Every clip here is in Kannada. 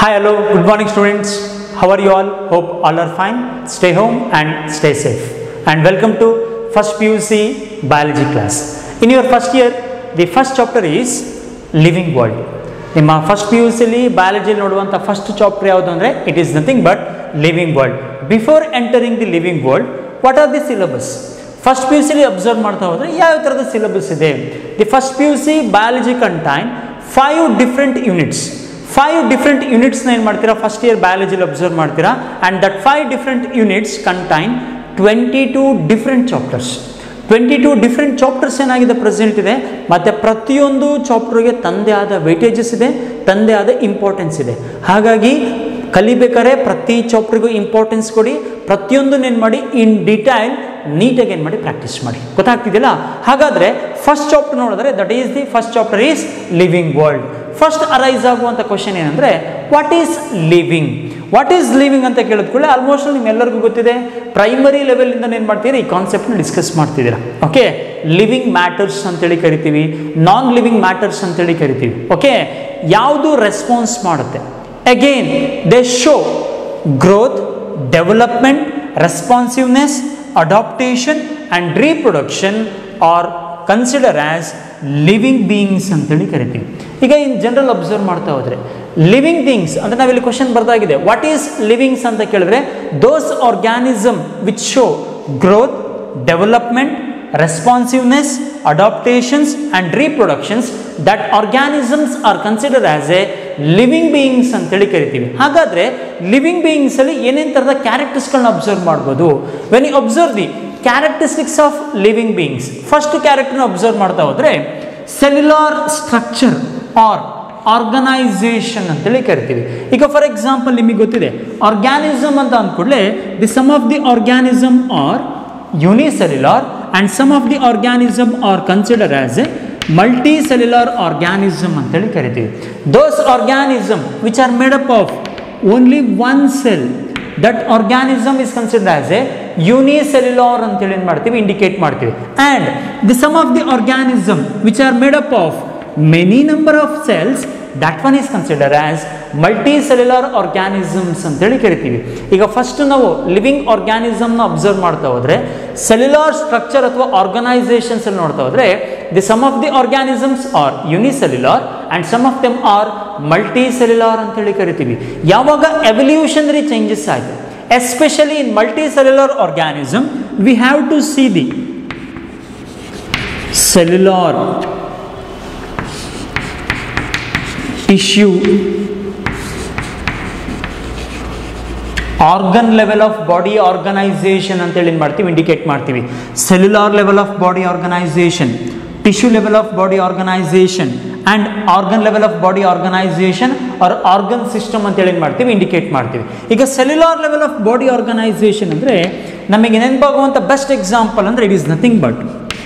Hi, hello, good morning, students. How are you all? Hope all are fine. Stay home and stay safe. And welcome to first PUC biology class. In your first year, the first chapter is living world. ನಿಮ್ಮ ಫಸ್ಟ್ ಪಿ ಯು ಸಿಲಿ ಬಯಾಲಜಿ ನೋಡುವಂಥ ಫಸ್ಟ್ ಚಾಪ್ಟರ್ ಯಾವುದು ಅಂದರೆ it is nothing but living world before entering the living world what are the syllabus first P U ಸಿಲಿ ಅಬ್ಸರ್ವ್ ಮಾಡ್ತಾ ಹೋದರೆ ಯಾವ ಥರದ ಸಿಲೆಬಸ್ ಇದೆ the first P U C biology contain five different units five different ಯೂನಿಟ್ಸ್ನ ಏನು ಮಾಡ್ತೀರಾ ಫಸ್ಟ್ ಇಯರ್ ಬಯಾಲಜಿಲಿ ಅಬ್ಸರ್ವ್ ಮಾಡ್ತೀರಾ and that five different units contain twenty two different chapters twenty two different chapters ಏನಾಗಿದೆ ಪ್ರೆಸೆಂಟ್ ಇದೆ ಮತ್ತು ಪ್ರತಿಯೊಂದು ಚಾಪ್ಟರ್ಗೆ ತಂದೆ ಆದ ವೆಯ್ಟೇಜಸ್ ಇದೆ ತಂದೆ ಆದ ಇಂಪಾರ್ಟೆನ್ಸ್ ಇದೆ ಹಾಗಾಗಿ ಕಲಿಬೇಕಾದ್ರೆ ಪ್ರತಿ ಚಾಪ್ಟರ್ಗೂ ಇಂಪಾರ್ಟೆನ್ಸ್ ಕೊಡಿ ಪ್ರತಿಯೊಂದನ್ನೇನು ಮಾಡಿ ಇನ್ ಡಿಟೈಲ್ ನೀಟಾಗಿ ಏನು ಮಾಡಿ ಪ್ರಾಕ್ಟೀಸ್ ಮಾಡಿ ಗೊತ್ತಾಗ್ತಿದೆಯಲ್ಲ ಹಾಗಾದರೆ ಫಸ್ಟ್ ಚಾಪ್ಟರ್ ನೋಡಿದ್ರೆ that is the first chapter is living world first arise ಆಗುವಂಥ ಕ್ವಶನ್ ಏನಂದರೆ what is living what is living ಅಂತ ಕೇಳಿದ್ಕೊಳ್ಳಿ ಆಲ್ಮೋಸ್ಟ್ ನಿಮ್ಮೆಲ್ಲರಿಗೂ ಗೊತ್ತಿದೆ ಪ್ರೈಮರಿ ಲೆವೆಲಿಂದ ಏನು ಮಾಡ್ತೀರಿ ಈ ಕಾನ್ಸೆಪ್ಟ್ನ ಡಿಸ್ಕಸ್ ಮಾಡ್ತಿದ್ದೀರಾ ಓಕೆ ಲಿವಿಂಗ್ ಮ್ಯಾಟರ್ಸ್ ಅಂತೇಳಿ ಕರಿತೀವಿ ನಾನ್ ಲಿವಿಂಗ್ ಮ್ಯಾಟರ್ಸ್ ಅಂತೇಳಿ ಕರಿತೀವಿ ಓಕೆ ಯಾವುದು ರೆಸ್ಪಾನ್ಸ್ ಮಾಡುತ್ತೆ again they show growth development responsiveness adaptation and reproduction are consider as living beings ಅಂತೇಳಿ ಕರಿತೀವಿ ಈಗ ಇನ್ ಜನರಲ್ ಅಬ್ಸರ್ವ್ ಮಾಡ್ತಾ ಹೋದರೆ ಲಿವಿಂಗ್ ಬೀಯಿಂಗ್ಸ್ ಅಂದರೆ ನಾವಿಲ್ಲಿ ಕ್ವಶನ್ ಬರ್ದಾಗಿದೆ ವಾಟ್ ಈಸ್ ಲಿವಿಂಗ್ಸ್ ಅಂತ ಕೇಳಿದ್ರೆ those organism which show growth development responsiveness adaptations and reproductions that organisms are consider as a living beings ಅಂತೇಳಿ ಕರಿತೀವಿ ಹಾಗಾದರೆ ಲಿವಿಂಗ್ ಬೀಯಿಂಗ್ಸಲ್ಲಿ ಏನೇನು ಥರದ ಕ್ಯಾರೆಕ್ಟರ್ಸ್ಗಳನ್ನ ಅಬ್ಸರ್ವ್ ಮಾಡ್ಬೋದು when you observe the characteristics of living beings first ಕ್ಯಾರೆಕ್ಟರ್ನ ಅಬ್ಸರ್ವ್ ಮಾಡ್ತಾ ಹೋದರೆ ಸೆಲ್ಯುಲಾರ್ ಸ್ಟ್ರಕ್ಚರ್ ಆರ್ ಆರ್ಗನೈಸೇಷನ್ ಅಂತೇಳಿ ಕರಿತೀವಿ ಈಗ ಫಾರ್ ಎಕ್ಸಾಂಪಲ್ ನಿಮಗೆ ಗೊತ್ತಿದೆ ಆರ್ಗ್ಯಾನಿಸಮ್ ಅಂತ ಅಂದ್ಕೂಡಲೇ the some of the organism are unicellular and some of the organism are consider as a multi cellular organism ಅಂತೇಳಿ ಕರಿತೀವಿ those organism which are made up of only one cell that organism is consider as a unicellular ಅಂತೇಳಿ ಏನು ಮಾಡ್ತೀವಿ ಇಂಡಿಕೇಟ್ ಮಾಡ್ತೀವಿ and the some of the organism which are made up of many number of cells that one is consider as multi cellular organisms ಅಂತೇಳಿ ಕರಿತೀವಿ ಈಗ ಫಸ್ಟ್ ನಾವು ಲಿವಿಂಗ್ ಆರ್ಗ್ಯಾನಿಸಮ್ನ ಅಬ್ಸರ್ವ್ ಮಾಡ್ತಾ ಹೋದರೆ ಸೆಲ್ಯುಲಾರ್ ಸ್ಟ್ರಕ್ಚರ್ ಅಥವಾ ಆರ್ಗನೈಸೇಷನ್ಸ್ ಅಲ್ಲಿ ನೋಡ್ತಾ ಹೋದರೆ the some of the organisms are unicellular and some of them are multi cellular ಅಂತೇಳಿ ಕರಿತೀವಿ ಯಾವಾಗ ಎವಲ್ಯೂಷನರಿ ಚೇಂಜಸ್ ಆಯಿತು especially in multi cellular organism we have to see the cellular tissue organ level of body organisation ಅಂತೇಳಿ ಏನು ಮಾಡ್ತೀವಿ ಇಂಡಿಕೇಟ್ ಮಾಡ್ತೀವಿ cellular level of body organisation tissue level of body organisation and organ level of body organisation or organ system ಅಂತೇಳಿ ಏನು ಮಾಡ್ತೀವಿ ಇಂಡಿಕೇಟ್ ಮಾಡ್ತೀವಿ ಈಗ cellular level of body organisation ಅಂದರೆ ನಮಗೆ ನೆನಪಾಗುವಂಥ ಬೆಸ್ಟ್ ಎಕ್ಸಾಂಪಲ್ ಅಂದರೆ it is nothing but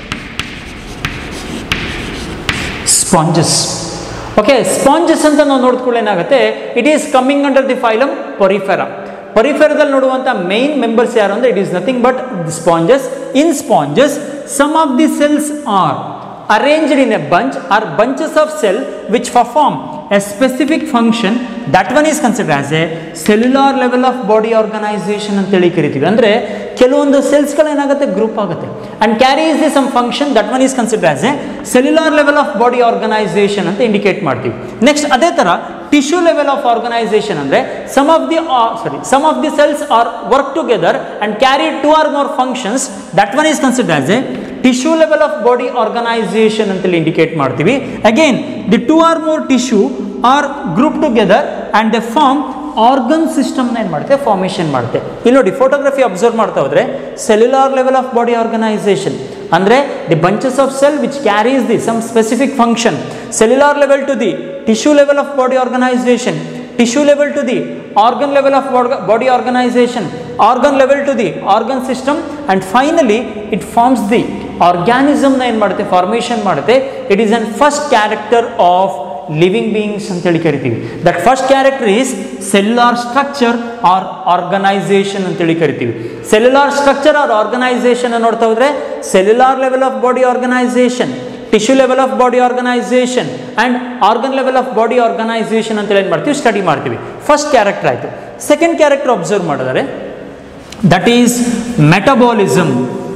sponges okay sponges ಅಂತ ನಾವು ನೋಡಿದ್ಕೊಳ್ಳಿ ಏನಾಗುತ್ತೆ it is coming under the phylum porifera ಪರಿಫೆರದಲ್ಲಿ ನೋಡುವಂಥ ಮೈನ್ ಮೆಂಬರ್ಸ್ ಯಾರು ಅಂದರೆ it is nothing but sponges in sponges some of the cells are arranged in a bunch or bunches of cell which perform a specific function that one is consider as a cellular level of body organisation ಅಂತೇಳಿ ಕರಿತೀವಿ ಅಂದರೆ ಕೆಲವೊಂದು ಸೆಲ್ಸ್ಗಳು ಏನಾಗುತ್ತೆ ಗ್ರೂಪ್ ಆಗುತ್ತೆ and carries the some function that one is consider as a cellular level of body organisation ಅಂತ ಇಂಡಿಕೇಟ್ ಮಾಡ್ತೀವಿ ನೆಕ್ಸ್ಟ್ ಅದೇ ಥರ ಟಿಶ್ಯೂ ಲೆವೆಲ್ ಆಫ್ ಆರ್ಗನೈಸೇಷನ್ ಅಂದರೆ some of the sorry some of the cells are work together and carry two or more functions that one is consider as a tissue level of body organisation ಅಂತೇಳಿ ಇಂಡಿಕೇಟ್ ಮಾಡ್ತೀವಿ again the to or more tissue are group together and they form organ ಸಿಸ್ಟಮ್ನ ಏನು ಮಾಡುತ್ತೆ ಫಾರ್ಮೇಷನ್ ಮಾಡುತ್ತೆ ಇಲ್ಲಿ ನೋಡಿ ಫೋಟೋಗ್ರಫಿ ಅಬ್ಸರ್ವ್ ಮಾಡ್ತಾ ಹೋದರೆ cellular level of body organisation ಅಂದರೆ the bunches of cell which carries the some specific function cellular level to the tissue level of body organisation tissue level to the organ level of body organisation organ level to the organ system and finally it forms the ಆರ್ಗ್ಯಾನಿಸಮ್ನ ಏನು ಮಾಡುತ್ತೆ ಫಾರ್ಮೇಷನ್ ಮಾಡುತ್ತೆ it is an first character of living beings ಅಂತೇಳಿ ಕರಿತೀವಿ that first character is cellular structure or organisation ಅಂತೇಳಿ ಕರಿತೀವಿ ಸೆಲ್ಯುಲಾರ್ ಸ್ಟ್ರಕ್ಚರ್ ಆರ್ ಆರ್ಗನೈಸೇಷನ್ ನೋಡ್ತಾ ಹೋದ್ರೆ cellular level of body organisation tissue level of body organisation and organ level of body organisation ಅಂತ ಏನು ಮಾಡ್ತೀವಿ ಸ್ಟಡಿ ಮಾಡ್ತೀವಿ ಫಸ್ಟ್ ಕ್ಯಾರೆಕ್ಟರ್ ಆಯಿತು ಸೆಕೆಂಡ್ ಕ್ಯಾರೆಕ್ಟರ್ ಅಬ್ಸರ್ವ್ ಮಾಡಿದರೆ ದಟ್ ಈಸ್ ಮೆಟಬಾಲಿಸಮ್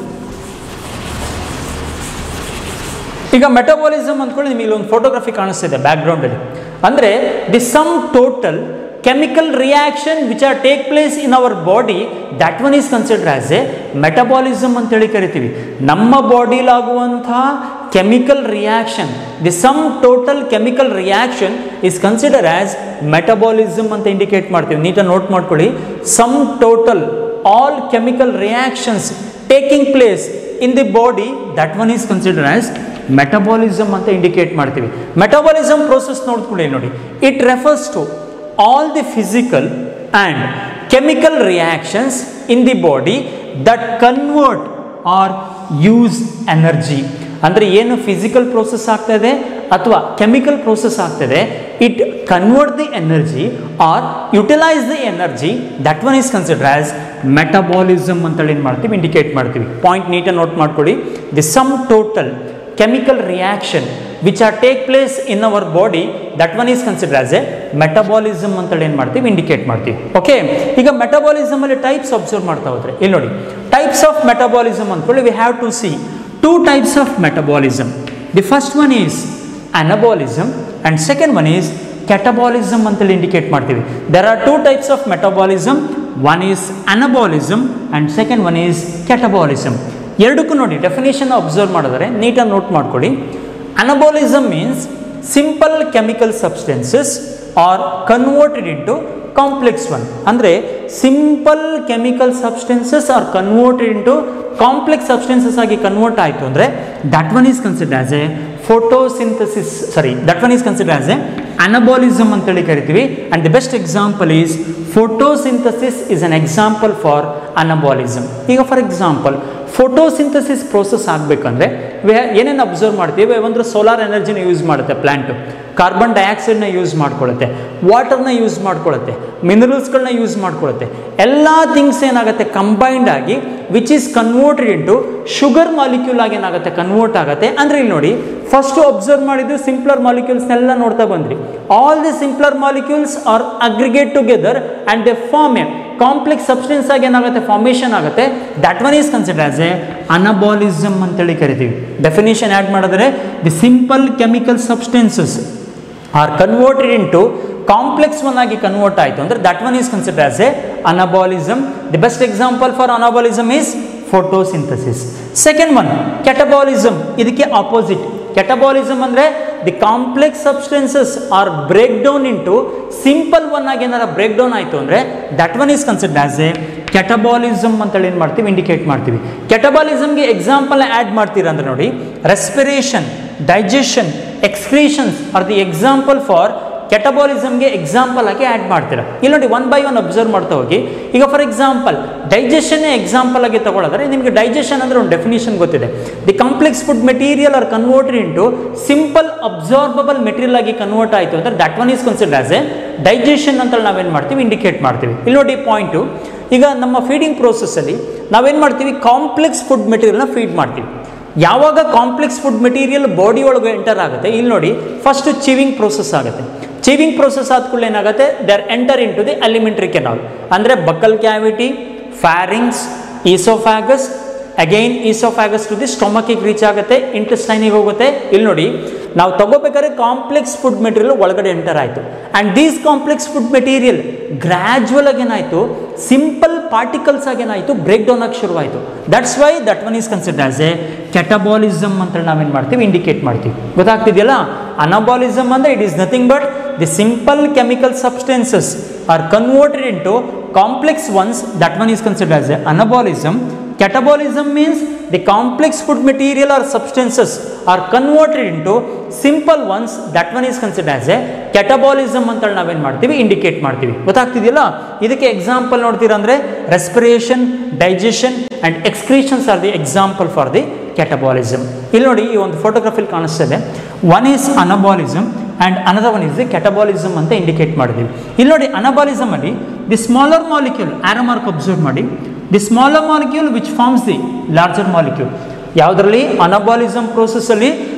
ಈಗ ಮೆಟಬಾಲಿಸಮ್ ಅಂದ್ಕೊಳ್ಳಿ ನಿಮಗೆ ಒಂದು ಫೋಟೋಗ್ರಫಿ ಕಾಣಿಸ್ತಿದೆ ಬ್ಯಾಕ್ಗ್ರೌಂಡಲ್ಲಿ ಅಂದರೆ the sum total chemical reaction which are take place in our body that one is consider as a metabolism ಅಂತೇಳಿ ಕರಿತೀವಿ ನಮ್ಮ ಬಾಡಿಲಾಗುವಂತಹ chemical reaction the sum total chemical reaction is consider as metabolism ಅಂತ ಇಂಡಿಕೇಟ್ ಮಾಡ್ತೀವಿ ನೀಟಾಗಿ ನೋಟ್ ಮಾಡ್ಕೊಳ್ಳಿ sum total all chemical reactions taking place in the body that one is consider as metabolism ಅಂತ ಇಂಡಿಕೇಟ್ ಮಾಡ್ತೀವಿ ಮೆಟಬಾಲಿಸಮ್ ಪ್ರೋಸೆಸ್ ನೋಡ್ಕೊಳ್ಳಿ ನೋಡಿ it refers to all the physical and chemical reactions in the body that convert or use energy ಅಂದರೆ ಏನು ಫಿಸಿಕಲ್ ಪ್ರೋಸೆಸ್ ಆಗ್ತದೆ ಅಥವಾ ಕೆಮಿಕಲ್ ಪ್ರೋಸೆಸ್ ಆಗ್ತದೆ it convert the energy or utilise the energy that one is consider as metabolism ಅಂತೇಳಿ ಏನು ಮಾಡ್ತೀವಿ ಇಂಡಿಕೇಟ್ ಮಾಡ್ತೀವಿ ಪಾಯಿಂಟ್ ನೀಟಾಗಿ ನೋಟ್ ಮಾಡ್ಕೊಳ್ಳಿ the sum total chemical reaction which are take place in our body that one is consider as a metabolism ಅಂತೇಳಿ ಏನು ಮಾಡ್ತೀವಿ ಇಂಡಿಕೇಟ್ ಮಾಡ್ತೀವಿ ಓಕೆ ಈಗ ಮೆಟಬಾಲಿಸಮ್ ಅಲ್ಲಿ ಟೈಪ್ಸ್ ಅಬ್ಸರ್ವ್ ಮಾಡ್ತಾ ಹೋದ್ರೆ ಇಲ್ಲಿ ನೋಡಿ ಟೈಪ್ಸ್ ಆಫ್ ಮೆಟಬಾಲಿಸಮ್ ಅಂದ್ಕೊಳ್ಳಿ we have to see two types of metabolism the first one is anabolism and second one is catabolism ಅಂತೇಳಿ ಇಂಡಿಕೇಟ್ ಮಾಡ್ತೀವಿ there are two types of metabolism one is anabolism and second one is catabolism ಎರಡಕ್ಕೂ ನೋಡಿ ಡೆಫಿನೇಷನ್ ಅಬ್ಸರ್ವ್ ಮಾಡಿದ್ರೆ ನೀಟಾಗಿ ನೋಟ್ ಮಾಡ್ಕೊಳ್ಳಿ anabolism means simple chemical substances are converted into complex one ಅಂದರೆ simple chemical substances are converted into complex substances ಆಗಿ ಕನ್ವರ್ಟ್ ಆಯಿತು ಅಂದರೆ that one is consider as a photosynthesis sorry that one is consider as a anabolism ಅಂತೇಳಿ ಕರಿತೀವಿ and the best example is photosynthesis is an example for anabolism ಈಗ ಫಾರ್ ಎಕ್ಸಾಂಪಲ್ ಫೋಟೋಸಿಂಥಸಿಸ್ ಪ್ರೋಸೆಸ್ ಆಗಬೇಕಂದ್ರೆ ಏನೇನು ಅಬ್ಸರ್ವ್ ಮಾಡ್ತೀವಿ ಒಂದು ಸೋಲಾರ್ ಎನರ್ಜಿನ ಯೂಸ್ ಮಾಡುತ್ತೆ ಪ್ಲ್ಯಾಂಟು ಕಾರ್ಬನ್ ಡೈಆಕ್ಸೈಡ್ನ ಯೂಸ್ ಮಾಡ್ಕೊಳ್ಳುತ್ತೆ ವಾಟರ್ನ ಯೂಸ್ ಮಾಡ್ಕೊಳ್ಳುತ್ತೆ ಮಿನರಲ್ಸ್ಗಳನ್ನ ಯೂಸ್ ಮಾಡ್ಕೊಳ್ಳುತ್ತೆ ಎಲ್ಲ ಥಿಂಗ್ಸ್ ಏನಾಗುತ್ತೆ ಕಂಬೈನ್ಡ್ ಆಗಿ which is converted into sugar molecule ಆಗಿ ಏನಾಗುತ್ತೆ ಕನ್ವರ್ಟ್ ಆಗುತ್ತೆ ಅಂದರೆ ಇಲ್ಲಿ ನೋಡಿ ಫಸ್ಟು ಅಬ್ಸರ್ವ್ ಮಾಡಿದ್ದು ಸಿಂಪ್ಲರ್ ಮಾಲಿಕ್ಯೂಲ್ಸ್ನೆಲ್ಲ ನೋಡ್ತಾ ಬಂದ್ರಿ all the simpler molecules are aggregate together and they form a complex substance ಆಗಿ ಏನಾಗುತ್ತೆ ಫಾರ್ಮೇಷನ್ ಆಗುತ್ತೆ that one is consider as a anabolism ಅಂತೇಳಿ ಕರಿತೀವಿ ಡೆಫಿನೇಷನ್ ಆ್ಯಡ್ ಮಾಡಿದ್ರೆ the simple chemical substances are converted into complex one ಆಗಿ ಕನ್ವರ್ಟ್ ಆಯಿತು ಅಂದರೆ that one is consider as a anabolism the best example for anabolism is photosynthesis second one catabolism ಇದಕ್ಕೆ ಆಪೋಸಿಟ್ ಕೆಟಬಾಲಿಸಮ್ ಅಂದರೆ the complex substances are break down into simple one ಆಗಿ ಏನಾರ ಬ್ರೇಕ್ ಡೌನ್ ಆಯಿತು ಅಂದರೆ that one is consider as a catabolism ಅಂತೇಳಿ ಏನು ಮಾಡ್ತೀವಿ ಇಂಡಿಕೇಟ್ ಮಾಡ್ತೀವಿ ಕೆಟಬಾಲಿಸಮ್ಗೆ ಎಕ್ಸಾಂಪಲ್ ಆ್ಯಡ್ ಮಾಡ್ತೀರಾ ಅಂದರೆ ನೋಡಿ respiration digestion excretions are the example for ಕೆಟಬಾಲಿಸಮ್ಗೆ ಎಕ್ಸಾಂಪಲ್ ಆಗಿ ಆ್ಯಡ್ ಮಾಡ್ತೀರಾ ಇಲ್ಲಿ ನೋಡಿ ಒನ್ ಬೈ ಒನ್ ಅಬ್ಸರ್ವ್ ಮಾಡ್ತಾ ಹೋಗಿ ಈಗ ಫಾರ್ ಎಕ್ಸಾಂಪಲ್ ಡೈಜೆಷನ್ನೇ ಎಕ್ಸಾಂಪಲ್ ಆಗಿ ತಗೊಳ್ಳೋದ್ರೆ ನಿಮಗೆ ಡೈಜೆಷನ್ ಅಂದರೆ ಒಂದು ಡೆಫಿನೇಷನ್ ಗೊತ್ತಿದೆ the complex food material are converted into simple absorbable material ಆಗಿ ಕನ್ವರ್ಟ್ ಆಯಿತು ಅಂದರೆ that one is consider as a digestion ಅಂತ ನಾವೇನು ಮಾಡ್ತೀವಿ ಇಂಡಿಕೇಟ್ ಮಾಡ್ತೀವಿ ಇಲ್ಲಿ ನೋಡಿ ಪಾಯಿಂಟು ಈಗ ನಮ್ಮ ಫೀಡಿಂಗ್ ಪ್ರೋಸೆಸ್ಸಲ್ಲಿ ನಾವೇನು ಮಾಡ್ತೀವಿ ಕಾಂಪ್ಲೆಕ್ಸ್ ಫುಡ್ ಮೆಟೀರಿಯಲ್ನ ಫೀಡ್ ಮಾಡ್ತೀವಿ ಯಾವಾಗ ಕಾಂಪ್ಲೆಕ್ಸ್ ಫುಡ್ ಮೆಟೀರಿಯಲ್ ಬಾಡಿ ಒಳಗೆ ಎಂಟರ್ ಆಗುತ್ತೆ ಇಲ್ಲಿ ನೋಡಿ ಫಸ್ಟ್ ಚಿವಿಂಗ್ ಪ್ರೋಸೆಸ್ ಆಗುತ್ತೆ ಚಿವಿಂಗ್ ಪ್ರೋಸೆಸ್ ಆದ ಕೂಡಲೇ ಏನಾಗುತ್ತೆ they are enter into the alimentary canal ಅಂದರೆ buccal cavity pharynx oesophagus again oesophagus to the ಸ್ಟೊಮಕಿಗೆ ರೀಚ್ ಆಗುತ್ತೆ ಇಂಟೆಸ್ಟೈನಿಗೆ ಹೋಗುತ್ತೆ ಇಲ್ಲಿ ನೋಡಿ ನಾವು ತಗೋಬೇಕಾದ್ರೆ ಕಾಂಪ್ಲೆಕ್ಸ್ ಫುಡ್ ಮೆಟೀರಿಯಲ್ ಒಳಗಡೆ ಎಂಟರ್ ಆಯಿತು and these complex food material gradual ಆಗಿ ಏನಾಯಿತು ಸಿಂಪಲ್ ಪಾರ್ಟಿಕಲ್ಸ್ ಆಗಿ ಏನಾಯಿತು ಬ್ರೇಕ್ ಡೌನ್ ಆಗಿ ಶುರುವಾಯಿತು that's why that one is consider as a catabolism ಅಂತ ನಾವೇನು ಮಾಡ್ತೀವಿ ಇಂಡಿಕೇಟ್ ಮಾಡ್ತೀವಿ ಗೊತ್ತಾಗ್ತಿದೆಯಲ್ಲ ಅನಬಾಲಿಸಮ್ ಅಂದರೆ it is nothing but the simple chemical substances are converted into complex ones that one is consider as a anabolism Catabolism means the complex food material or substances are converted into simple ones that one is considered as a catabolism ಅಂತ ನಾವೇನು ಮಾಡ್ತೀವಿ ಇಂಡಿಕೇಟ್ ಮಾಡ್ತೀವಿ ಗೊತ್ತಾಗ್ತಿದೆಯಲ್ಲ ಇದಕ್ಕೆ ಎಕ್ಸಾಂಪಲ್ ನೋಡ್ತೀರಾ ಅಂದರೆ respiration digestion and excretions are the example for the catabolism ಇಲ್ಲಿ ನೋಡಿ ಈ ಒಂದು ಫೋಟೋಗ್ರಫಿಲಿ ಕಾಣಿಸ್ತದೆ one is anabolism and another one is the catabolism ಅಂತ ಇಂಡಿಕೇಟ್ ಮಾಡಿದ್ದೀವಿ ಇಲ್ಲಿ ನೋಡಿ ಅನಬಾಲಿಸಮ್ ಅಲ್ಲಿ the smaller molecule arrow mark observe ಮಾಡಿ the smaller molecule which forms the larger molecule ಯಾವುದರಲ್ಲಿ ಅನಬಾಲಿಸಮ್ ಪ್ರೋಸೆಸ್ಸಲ್ಲಿ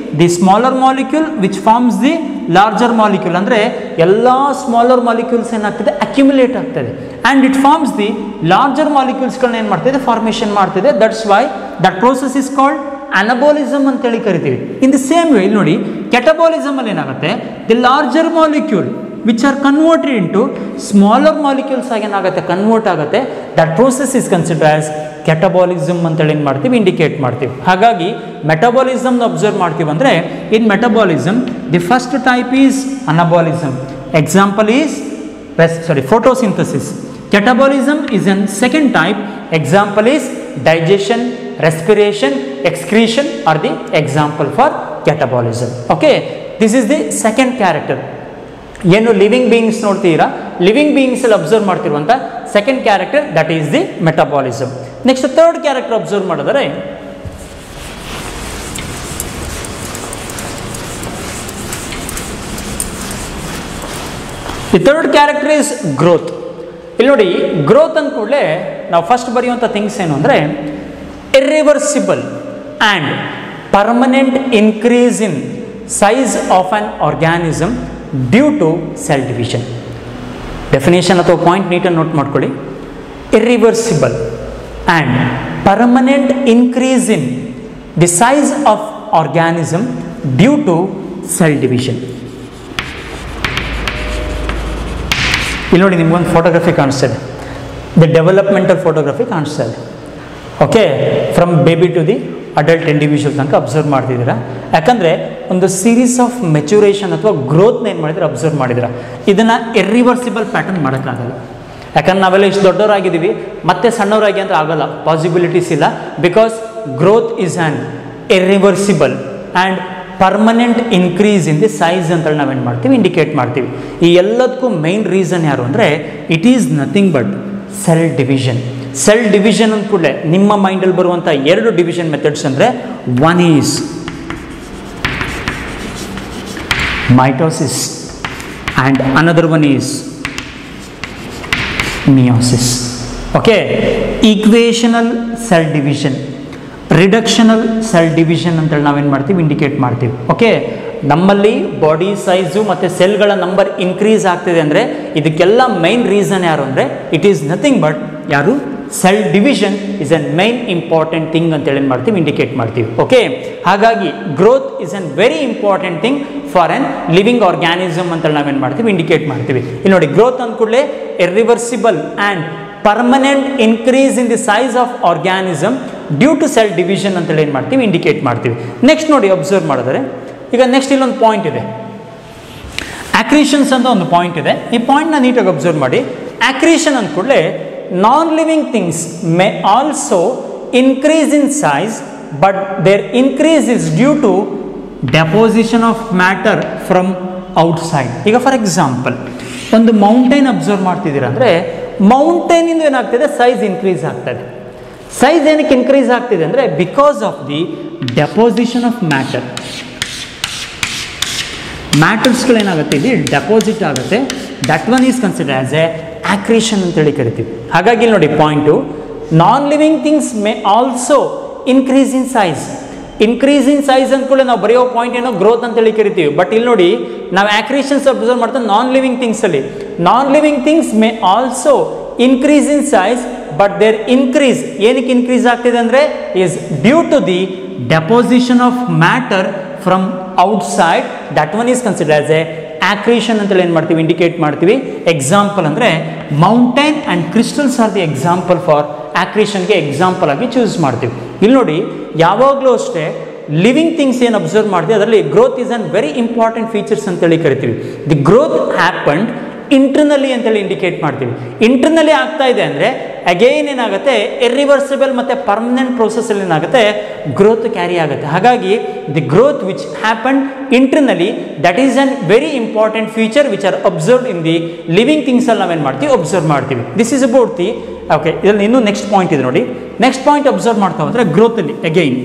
the smaller molecule which forms the larger molecule ಅಂದರೆ ಎಲ್ಲ ಸ್ಮಾಲರ್ ಮಾಲಿಕ್ಯೂಲ್ಸ್ ಏನಾಗ್ತದೆ ಅಕ್ಯುಮುಲೇಟ್ ಆಗ್ತದೆ and it forms the larger ಮಾಲಿಕ್ಯೂಲ್ಸ್ಗಳನ್ನ ಏನು ಮಾಡ್ತಿದೆ ಫಾರ್ಮೇಷನ್ ಮಾಡ್ತಿದೆ that's why that process is called anabolism ಅಂತೇಳಿ ಕರಿತೀವಿ ಇನ್ ದಿ ಸೇಮ್ ವೇ ಇಲ್ಲಿ ನೋಡಿ ಕೆಟಬೋಲಿಸಮ್ ಅಲ್ಲಿ ಏನಾಗುತ್ತೆ the larger molecule which are converted into smaller molecules ಆಗಿ ಏನಾಗುತ್ತೆ ಕನ್ವರ್ಟ್ ಆಗುತ್ತೆ that process is consider as catabolism ಅಂತೇಳಿ ಏನು ಮಾಡ್ತೀವಿ ಇಂಡಿಕೇಟ್ ಮಾಡ್ತೀವಿ ಹಾಗಾಗಿ ಮೆಟಬಾಲಿಸಮ್ನ ಅಬ್ಸರ್ವ್ ಮಾಡ್ತೀವಿ ಅಂದರೆ in metabolism the first type is anabolism example is sorry photosynthesis catabolism is an second type example is digestion respiration, excretion are the example for catabolism. Okay, this is the second character. ಏನು ಲಿವಿಂಗ್ ಬೀಯಿಂಗ್ಸ್ ನೋಡ್ತೀರಾ ಲಿವಿಂಗ್ ಬೀಯಿಂಗ್ಸ್ ಅಲ್ಲಿ ಅಬ್ಸರ್ವ್ ಮಾಡ್ತಿರುವಂಥ second character that is the metabolism next third character observe ಮಾಡಿದರೆ the third character is growth ಇಲ್ಲಿ ನೋಡಿ ಗ್ರೋತ್ ಅಂದ ಕೂಡಲೇ ನಾವು ಫಸ್ಟ್ ಬರೆಯುವಂಥ ಥಿಂಗ್ಸ್ ಏನು ಅಂದರೆ irreversible and permanent increase in size of an organism due to cell division definition ಅಥವಾ ಪಾಯಿಂಟ್ ನೀಟಾಗಿ ನೋಟ್ ಮಾಡ್ಕೊಳ್ಳಿ irreversible and permanent increase in the size of organism due to cell division ಇಲ್ಲಿ ನೋಡಿ ನಿಮ್ಗೊಂದು ಫೋಟೋಗ್ರಫಿ ಕಾಣಿಸ್ತದೆ ದಿ ಡೆವಲಪ್ಮೆಂಟಲ್ ಫೋಟೋಗ್ರಫಿ ಕಾಣಿಸ್ತಾ ಇದೆ okay from baby to the adult individual ತನಕ ಅಬ್ಸರ್ವ್ ಮಾಡ್ತಿದ್ದೀರಾ ಯಾಕಂದರೆ ಒಂದು ಸೀರೀಸ್ ಆಫ್ ಮೆಚುರೇಷನ್ ಅಥವಾ ಗ್ರೋತ್ನ ಏನು ಮಾಡಿದ್ರೆ ಅಬ್ಸರ್ವ್ ಮಾಡಿದ್ದೀರಾ ಇದನ್ನು ಇರ್ರಿವರ್ಸಿಬಲ್ ಪ್ಯಾಟರ್ನ್ ಮಾಡೋಕ್ಕಾಗಲ್ಲ ಯಾಕಂದ್ರೆ ನಾವೆಲ್ಲ ಇಷ್ಟು ದೊಡ್ಡವರಾಗಿದ್ದೀವಿ ಮತ್ತೆ ಸಣ್ಣವರಾಗಿ ಅಂದರೆ ಆಗಲ್ಲ ಪಾಸಿಬಿಲಿಟೀಸ್ ಇಲ್ಲ because growth is an irreversible and permanent increase in the size ಅಂತೇಳಿ ನಾವೇನು ಮಾಡ್ತೀವಿ ಇಂಡಿಕೇಟ್ ಮಾಡ್ತೀವಿ ಈ ಎಲ್ಲದಕ್ಕೂ ಮೈನ್ ರೀಸನ್ ಯಾರು ಅಂದರೆ it is nothing but cell division cell division ಅಂದ ಕೂಡಲೇ ನಿಮ್ಮ ಮೈಂಡಲ್ಲಿ ಬರುವಂಥ ಎರಡು ಡಿವಿಷನ್ ಮೆಥಡ್ಸ್ ಅಂದರೆ one is mitosis and another one is meiosis okay equational cell division reductional cell division ಅಂತೇಳಿ ನಾವೇನು ಮಾಡ್ತೀವಿ ಇಂಡಿಕೇಟ್ ಮಾಡ್ತೀವಿ ಓಕೆ ನಮ್ಮಲ್ಲಿ ಬಾಡಿ ಸೈಜು ಮತ್ತು ಸೆಲ್ಗಳ ನಂಬರ್ ಇನ್ಕ್ರೀಸ್ ಆಗ್ತಿದೆ ಅಂದರೆ ಇದಕ್ಕೆಲ್ಲ ಮೈನ್ ರೀಸನ್ ಯಾರು ಅಂದರೆ ಇಟ್ ಈಸ್ ನಥಿಂಗ್ ಬಟ್ ಯಾರು cell division is an main important thing ಅಂತೇಳಿ ಏನು ಮಾಡ್ತೀವಿ ಇಂಡಿಕೇಟ್ ಮಾಡ್ತೀವಿ ಓಕೆ ಹಾಗಾಗಿ growth is an very important thing for an living organism ಅಂತೇಳಿ ನಾವೇನು ಮಾಡ್ತೀವಿ ಇಂಡಿಕೇಟ್ ಮಾಡ್ತೀವಿ ಇಲ್ಲಿ ನೋಡಿ ಗ್ರೋತ್ ಅಂದ ಕೂಡಲೇ irreversible and permanent increase in the size of organism due to cell division ಅಂತೇಳಿ ಏನು ಮಾಡ್ತೀವಿ ಇಂಡಿಕೇಟ್ ಮಾಡ್ತೀವಿ ನೆಕ್ಸ್ಟ್ ನೋಡಿ ಅಬ್ಸರ್ವ್ ಮಾಡಿದ್ರೆ ಈಗ ನೆಕ್ಸ್ಟ್ ಇಲ್ಲೊಂದು ಪಾಯಿಂಟ್ ಇದೆ ಆಕ್ರಿಷನ್ಸ್ ಅಂತ ಒಂದು ಪಾಯಿಂಟ್ ಇದೆ ಈ ಪಾಯಿಂಟ್ನ ನೀಟಾಗಿ ಅಬ್ಸರ್ವ್ ಮಾಡಿ ಆಕ್ರಿಷನ್ ಅಂದ ಕೂಡಲೇ non living things may also increase in size but their increase is due to deposition of matter from outside ಈಗ ಫಾರ್ ಎಕ್ಸಾಂಪಲ್ ಒಂದು ಮೌಂಟೇನ್ ಅಬ್ಸರ್ವ್ ಮಾಡ್ತಿದ್ದೀರಾ ಅಂದರೆ ಮೌಂಟೇನಿಂದ ಏನಾಗ್ತಿದೆ ಸೈಜ್ ಇನ್ಕ್ರೀಸ್ ಆಗ್ತದೆ ಸೈಜ್ ಏನಕ್ಕೆ ಇನ್ಕ್ರೀಸ್ ಆಗ್ತಿದೆ ಅಂದರೆ because of the deposition of matter ಮ್ಯಾಟರ್ಸ್ಗಳೇನಾಗುತ್ತೆ ಇಲ್ಲಿ ಡೆಪಾಸಿಟ್ ಆಗುತ್ತೆ that one is consider as a accretion ಅಂತೇಳಿ ಕರಿತೀವಿ ಹಾಗಾಗಿ ಇಲ್ಲಿ ನೋಡಿ point non living things may also increase in size increase in size ಅಂದ್ಕೊಳ್ಳಿ ನಾವು ಬರೆಯೋ ಪಾಯಿಂಟ್ ಏನೋ ಗ್ರೋತ್ ಅಂತೇಳಿ ಕರಿತೀವಿ ಬಟ್ ಇಲ್ಲಿ ನೋಡಿ ನಾವು ಆಕ್ರಿಷನ್ಸ್ ಅಬ್ಸರ್ವ್ ಮಾಡ್ತಾ ನಾನ್ ಲಿವಿಂಗ್ ಥಿಂಗ್ಸಲ್ಲಿ non living things may also increase in size but their increase ಏನಕ್ಕೆ ಇನ್ಕ್ರೀಸ್ ಆಗ್ತಿದೆ ಅಂದರೆ is due to the deposition of matter from outside that one is consider as a accretion ಅಂತೇಳಿ ಏನು ಮಾಡ್ತೀವಿ ಇಂಡಿಕೇಟ್ ಮಾಡ್ತೀವಿ ಎಕ್ಸಾಂಪಲ್ ಅಂದರೆ mountain and crystals are the example for ಆಕ್ರಿಷನ್ಗೆ ಎಕ್ಸಾಂಪಲ್ ಆಗಿ ಚೂಸ್ ಮಾಡ್ತೀವಿ ಇಲ್ಲಿ ನೋಡಿ ಯಾವಾಗಲೂ ಅಷ್ಟೇ ಲಿವಿಂಗ್ ಥಿಂಗ್ಸ್ ಏನು ಅಬ್ಸರ್ವ್ ಮಾಡ್ತೀವಿ ಅದರಲ್ಲಿ growth is an very important features ಅಂತೇಳಿ ಕರಿತೀವಿ ದಿ ಗ್ರೋತ್ ಹ್ಯಾಪಂಡ್ ಇಂಟರ್ನಲಿ ಅಂತೇಳಿ ಇಂಡಿಕೇಟ್ ಮಾಡ್ತೀವಿ ಇಂಟರ್ನಲಿ ಆಗ್ತಾ ಇದೆ ಅಂದರೆ ಅಗೈನ್ ಏನಾಗುತ್ತೆ ಇರ್ರಿವರ್ಸಿಬಲ್ ಮತ್ತು ಪರ್ಮನೆಂಟ್ ಪ್ರೋಸೆಸ್ಸಲ್ಲಿ ಏನಾಗುತ್ತೆ ಗ್ರೋತ್ ಕ್ಯಾರಿ ಆಗುತ್ತೆ ಹಾಗಾಗಿ the growth which happen internally that is an very important feature which are observe in the living ಥಿಂಗ್ಸಲ್ಲಿ ನಾವೇನು ಮಾಡ್ತೀವಿ ಅಬ್ಸರ್ವ್ ಮಾಡ್ತೀವಿ this is about the okay ಇದರಲ್ಲಿ ಇನ್ನೂ ನೆಕ್ಸ್ಟ್ ಪಾಯಿಂಟ್ ಇದೆ ನೋಡಿ ನೆಕ್ಸ್ಟ್ ಪಾಯಿಂಟ್ ಅಬ್ಸರ್ವ್ ಮಾಡ್ತಾ ಹೋದರೆ ಗ್ರೋತಲ್ಲಿ ಅಗೈನ್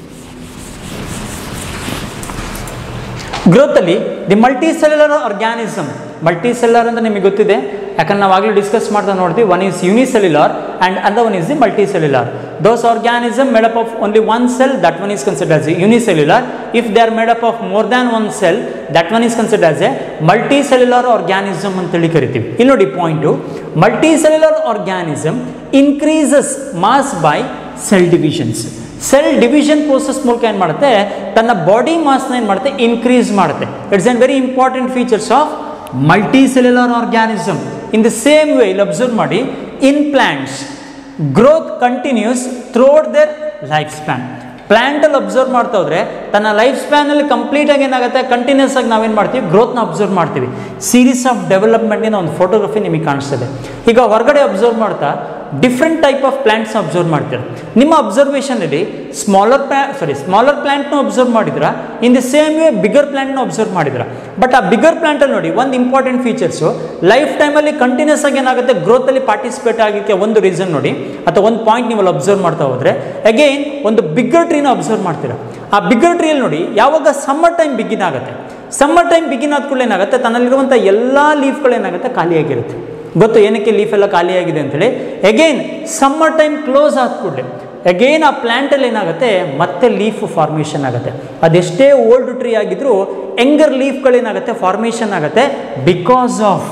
ಗ್ರೋತಲ್ಲಿ the multicellular organism multicellular ಅಂತ ನಿಮಗೆ ಗೊತ್ತಿದೆ ಯಾಕಂದ್ರೆ ನಾವು ಆಗಲೇ ಡಿಸ್ಕಸ್ ಮಾಡ್ತಾ ನೋಡ್ತೀವಿ one is unicellular and other one is the multicellular those organism made up of only one cell that one is considered as a unicellular if they are made up of more than one cell that one is considered as a multicellular organism ಅಂತೇಳಿ ಕರಿತೀವಿ ಇಲ್ಲಿ ನೋಡಿ point multicellular organism increases mass by cell divisions cell division process ಮೂಲಕ ಏನು ಮಾಡುತ್ತೆ ತನ್ನ ಬಾಡಿ ಮಾಸ್ನ ಏನು ಮಾಡುತ್ತೆ ಇನ್ಕ್ರೀಸ್ ಮಾಡುತ್ತೆ it's an very important features of multicellular organism in the same way ಇಲ್ಲಿ ಅಬ್ಸರ್ವ್ ಮಾಡಿ in plants growth continues throughout their life span ಪ್ಲಾಂಟಲ್ಲಿ ಅಬ್ಸರ್ವ್ ಮಾಡ್ತಾ ಹೋದ್ರೆ ತನ್ನ ಲೈಫ್ ಸ್ಪ್ಯಾನಲ್ಲಿ ಕಂಪ್ಲೀಟ್ ಆಗಿ ಏನಾಗುತ್ತೆ ಕಂಟಿನ್ಯೂಸ್ ಆಗಿ ನಾವೇನು ಮಾಡ್ತೀವಿ ಗ್ರೋತ್ನ ಅಬ್ಸರ್ವ್ ಮಾಡ್ತೀವಿ ಸೀರೀಸ್ ಆಫ್ ಡೆವಲಪ್ಮೆಂಟಿನ ಒಂದು ಫೋಟೋಗ್ರಫಿ ನಿಮಗೆ ಕಾಣಿಸ್ತದೆ ಈಗ ಹೊರಗಡೆ ಅಬ್ಸರ್ವ್ ಮಾಡ್ತಾ different type of plants observe ಮಾಡ್ತೀರ ನಿಮ್ಮ ಅಬ್ಸರ್ವೇಷನಲ್ಲಿ ಸ್ಮಾಲರ್ ಪ್ಲಾ ಸಾರಿ ಸ್ಮಾಲರ್ ಪ್ಲಾಂಟ್ನ ಅಬ್ಸರ್ವ್ ಮಾಡಿದ್ರ in the same way bigger ಪ್ಲಾಂಟ್ನ ಅಬ್ಸರ್ವ್ ಮಾಡಿದ್ರ ಬಟ್ ಆ ಬಿಗರ್ ಪ್ಲಾಂಟಲ್ಲಿ ನೋಡಿ ಒಂದು ಇಂಪಾರ್ಟೆಂಟ್ ಫೀಚರ್ಸು ಲೈಫ್ ಟೈಮಲ್ಲಿ ಕಂಟಿನ್ಯೂಸ್ ಆಗಿ ಏನಾಗುತ್ತೆ ಗ್ರೋತಲ್ಲಿ ಪಾರ್ಟಿಸಿಪೇಟ್ ಆಗಲಿಕ್ಕೆ ಒಂದು ರೀಸನ್ ನೋಡಿ ಅಥವಾ ಒಂದು ಪಾಯಿಂಟ್ ನೀವು ಅಲ್ಲಿ ಅಬ್ಸರ್ವ್ ಮಾಡ್ತಾ ಹೋದ್ರೆ ಅಗೈನ್ ಒಂದು ಬಿಗ್ಗರ್ ಟ್ರೀನ ಅಬ್ಸರ್ವ್ ಮಾಡ್ತೀರಾ ಆ ಬಿಗ್ಗರ್ ಟ್ರೀಯಲ್ಲಿ ನೋಡಿ ಯಾವಾಗ ಸಮ್ಮರ್ ಟೈಮ್ ಬಿಗಿನ್ ಆಗುತ್ತೆ ಸಮ್ಮರ್ ಟೈಮ್ ಬಿಗಿನ್ ಆದ ಕೂಡಲೇ ಏನಾಗುತ್ತೆ ತನ್ನಲ್ಲಿರುವಂಥ ಎಲ್ಲ ಲೀಫ್ಗಳು ಏನಾಗುತ್ತೆ ಖಾಲಿಯಾಗಿರುತ್ತೆ ಗೊತ್ತು ಏನಕ್ಕೆ ಲೀಫ್ ಎಲ್ಲ ಖಾಲಿಯಾಗಿದೆ ಅಂತೇಳಿ ಅಗೈನ್ ಸಮ್ಮರ್ ಟೈಮ್ ಕ್ಲೋಸ್ ಆದ ಕೂಡಲೇ ಅಗೈನ್ ಆ ಪ್ಲ್ಯಾಂಟಲ್ಲಿ ಏನಾಗುತ್ತೆ ಮತ್ತೆ ಲೀಫ್ ಫಾರ್ಮೇಷನ್ ಆಗುತ್ತೆ ಅದೆಷ್ಟೇ ಓಲ್ಡ್ ಟ್ರೀ ಆಗಿದ್ರೂ ಎಂಗರ್ ಲೀಫ್ಗಳೇನಾಗುತ್ತೆ ಫಾರ್ಮೇಷನ್ ಆಗುತ್ತೆ ಬಿಕಾಸ್ ಆಫ್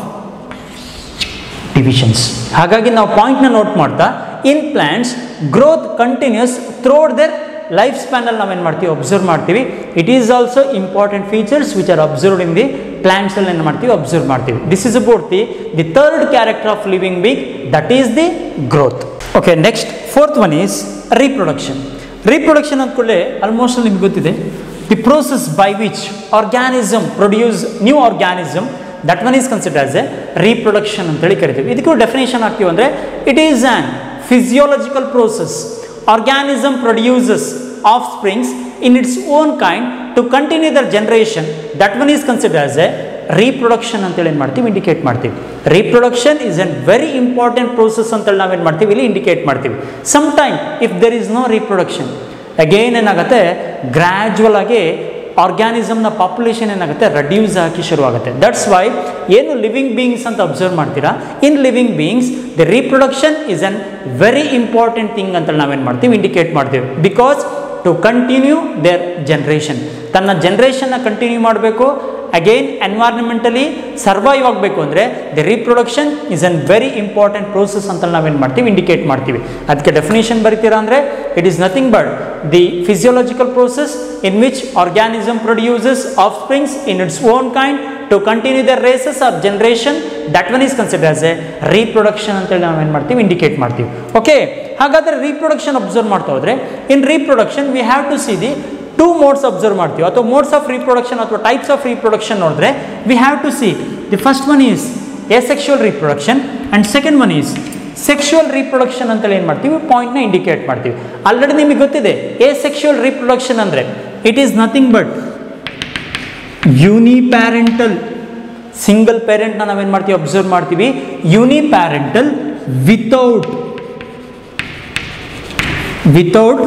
ಡಿವಿಷನ್ಸ್ ಹಾಗಾಗಿ ನಾವು ಪಾಯಿಂಟ್ನ ನೋಟ್ ಮಾಡ್ತಾ in plants growth continues throughout their life ಸ್ಪ್ಯಾನಲ್ಲಿ ನಾವೇನು ಮಾಡ್ತೀವಿ ಅಬ್ಸರ್ವ್ ಮಾಡ್ತೀವಿ it is also important features which are observed in the ಪ್ಲಾಂಟ್ಸಲ್ಲಿ ಏನು ಮಾಡ್ತೀವಿ ಅಬ್ಸರ್ವ್ ಮಾಡ್ತೀವಿ this is about the the third character of living being that is the growth okay next fourth one is reproduction reproduction ಅಂದ್ಕೊಳ್ಳೆ ಆಲ್ಮೋಸ್ಟ್ ನಿಮ್ಗೆ ಗೊತ್ತಿದೆ the process by which organism produce new organism that one is consider as a reproduction ಅಂತೇಳಿ ಕರಿತೀವಿ ಇದಕ್ಕೂ ಡೆಫಿನೇಷನ್ ಹಾಕ್ತೀವಿ ಅಂದರೆ it is an physiological process organism produces offsprings in its own kind to continue their generation that one is consider as a reproduction ಅಂತೇಳಿ ಏನು ಮಾಡ್ತೀವಿ ಇಂಡಿಕೇಟ್ ಮಾಡ್ತೀವಿ reproduction is an very important process ಅಂತೇಳಿ ನಾವೇನು ಮಾಡ್ತೀವಿ ಇಲ್ಲಿ ಇಂಡಿಕೇಟ್ ಮಾಡ್ತೀವಿ some time if there is no reproduction again ಏನಾಗುತ್ತೆ ಗ್ರ್ಯಾಜುವಲ್ ಆಗಿ ಆರ್ಗ್ಯಾನಿಸಮ್ನ ಪಾಪ್ಯುಲೇಷನ್ ಏನಾಗುತ್ತೆ ರೆಡ್ಯೂಸ್ ಆಗಿ ಶುರುವಾಗುತ್ತೆ ದಟ್ಸ್ ವೈ ಏನು ಲಿವಿಂಗ್ ಬೀಯಿಂಗ್ಸ್ ಅಂತ ಅಬ್ಸರ್ವ್ ಮಾಡ್ತೀರಾ in living beings the reproduction is an very important thing ಅಂತ ನಾವೇನು ಮಾಡ್ತೀವಿ ಇಂಡಿಕೇಟ್ ಮಾಡ್ತೀವಿ because to continue their generation ತನ್ನ ಜನ್ರೇಷನ್ನ ಕಂಟಿನ್ಯೂ ಮಾಡಬೇಕು ಅಗೈನ್ ಎನ್ವೈರ್ಮೆಂಟಲಿ ಸರ್ವೈವ್ ಆಗಬೇಕು ಅಂದರೆ the reproduction is an very important process ಅಂತ ನಾವೇನು ಮಾಡ್ತೀವಿ ಇಂಡಿಕೇಟ್ ಮಾಡ್ತೀವಿ ಅದಕ್ಕೆ ಡೆಫಿನೇಷನ್ ಬರಿತೀರಾ ಅಂದರೆ it is nothing but the physiological process in which organism produces offsprings in its own kind to continue their races or generation that one is consider as a reproduction ಅಂತೇಳಿ ನಾವು ಏನು ಮಾಡ್ತೀವಿ ಇಂಡಿಕೇಟ್ ಮಾಡ್ತೀವಿ ಓಕೆ ಹಾಗಾದರೆ ರೀಪ್ರೊಡಕ್ಷನ್ ಅಬ್ಸರ್ವ್ ಮಾಡ್ತಾ ಹೋದರೆ in reproduction we have to see the two modes observe ಮಾಡ್ತೀವಿ ಅಥವಾ ಮೋಡ್ಸ್ ಆಫ್ ರೀಪ್ರೊಡಕ್ಷನ್ ಅಥವಾ ಟೈಪ್ಸ್ ಆಫ್ ರೀಪ್ರೊಡಕ್ಷನ್ ನೋಡಿದ್ರೆ we have to see the first one is asexual reproduction and second one is sexual reproduction ಅಂತೇಳಿ ಏನು ಮಾಡ್ತೀವಿ ಪಾಯಿಂಟ್ನ ಇಂಡಿಕೇಟ್ ಮಾಡ್ತೀವಿ ಆಲ್ರೆಡಿ ನಿಮಗೆ ಗೊತ್ತಿದೆ ಎ ಸೆಕ್ಷುವಲ್ ರೀಪ್ರೊಡಕ್ಷನ್ ಅಂದರೆ it is nothing but uniparental single ಪೇರೆಂಟ್ನ ನಾವೇನು ಮಾಡ್ತೀವಿ ಅಬ್ಸರ್ವ್ ಮಾಡ್ತೀವಿ uniparental without without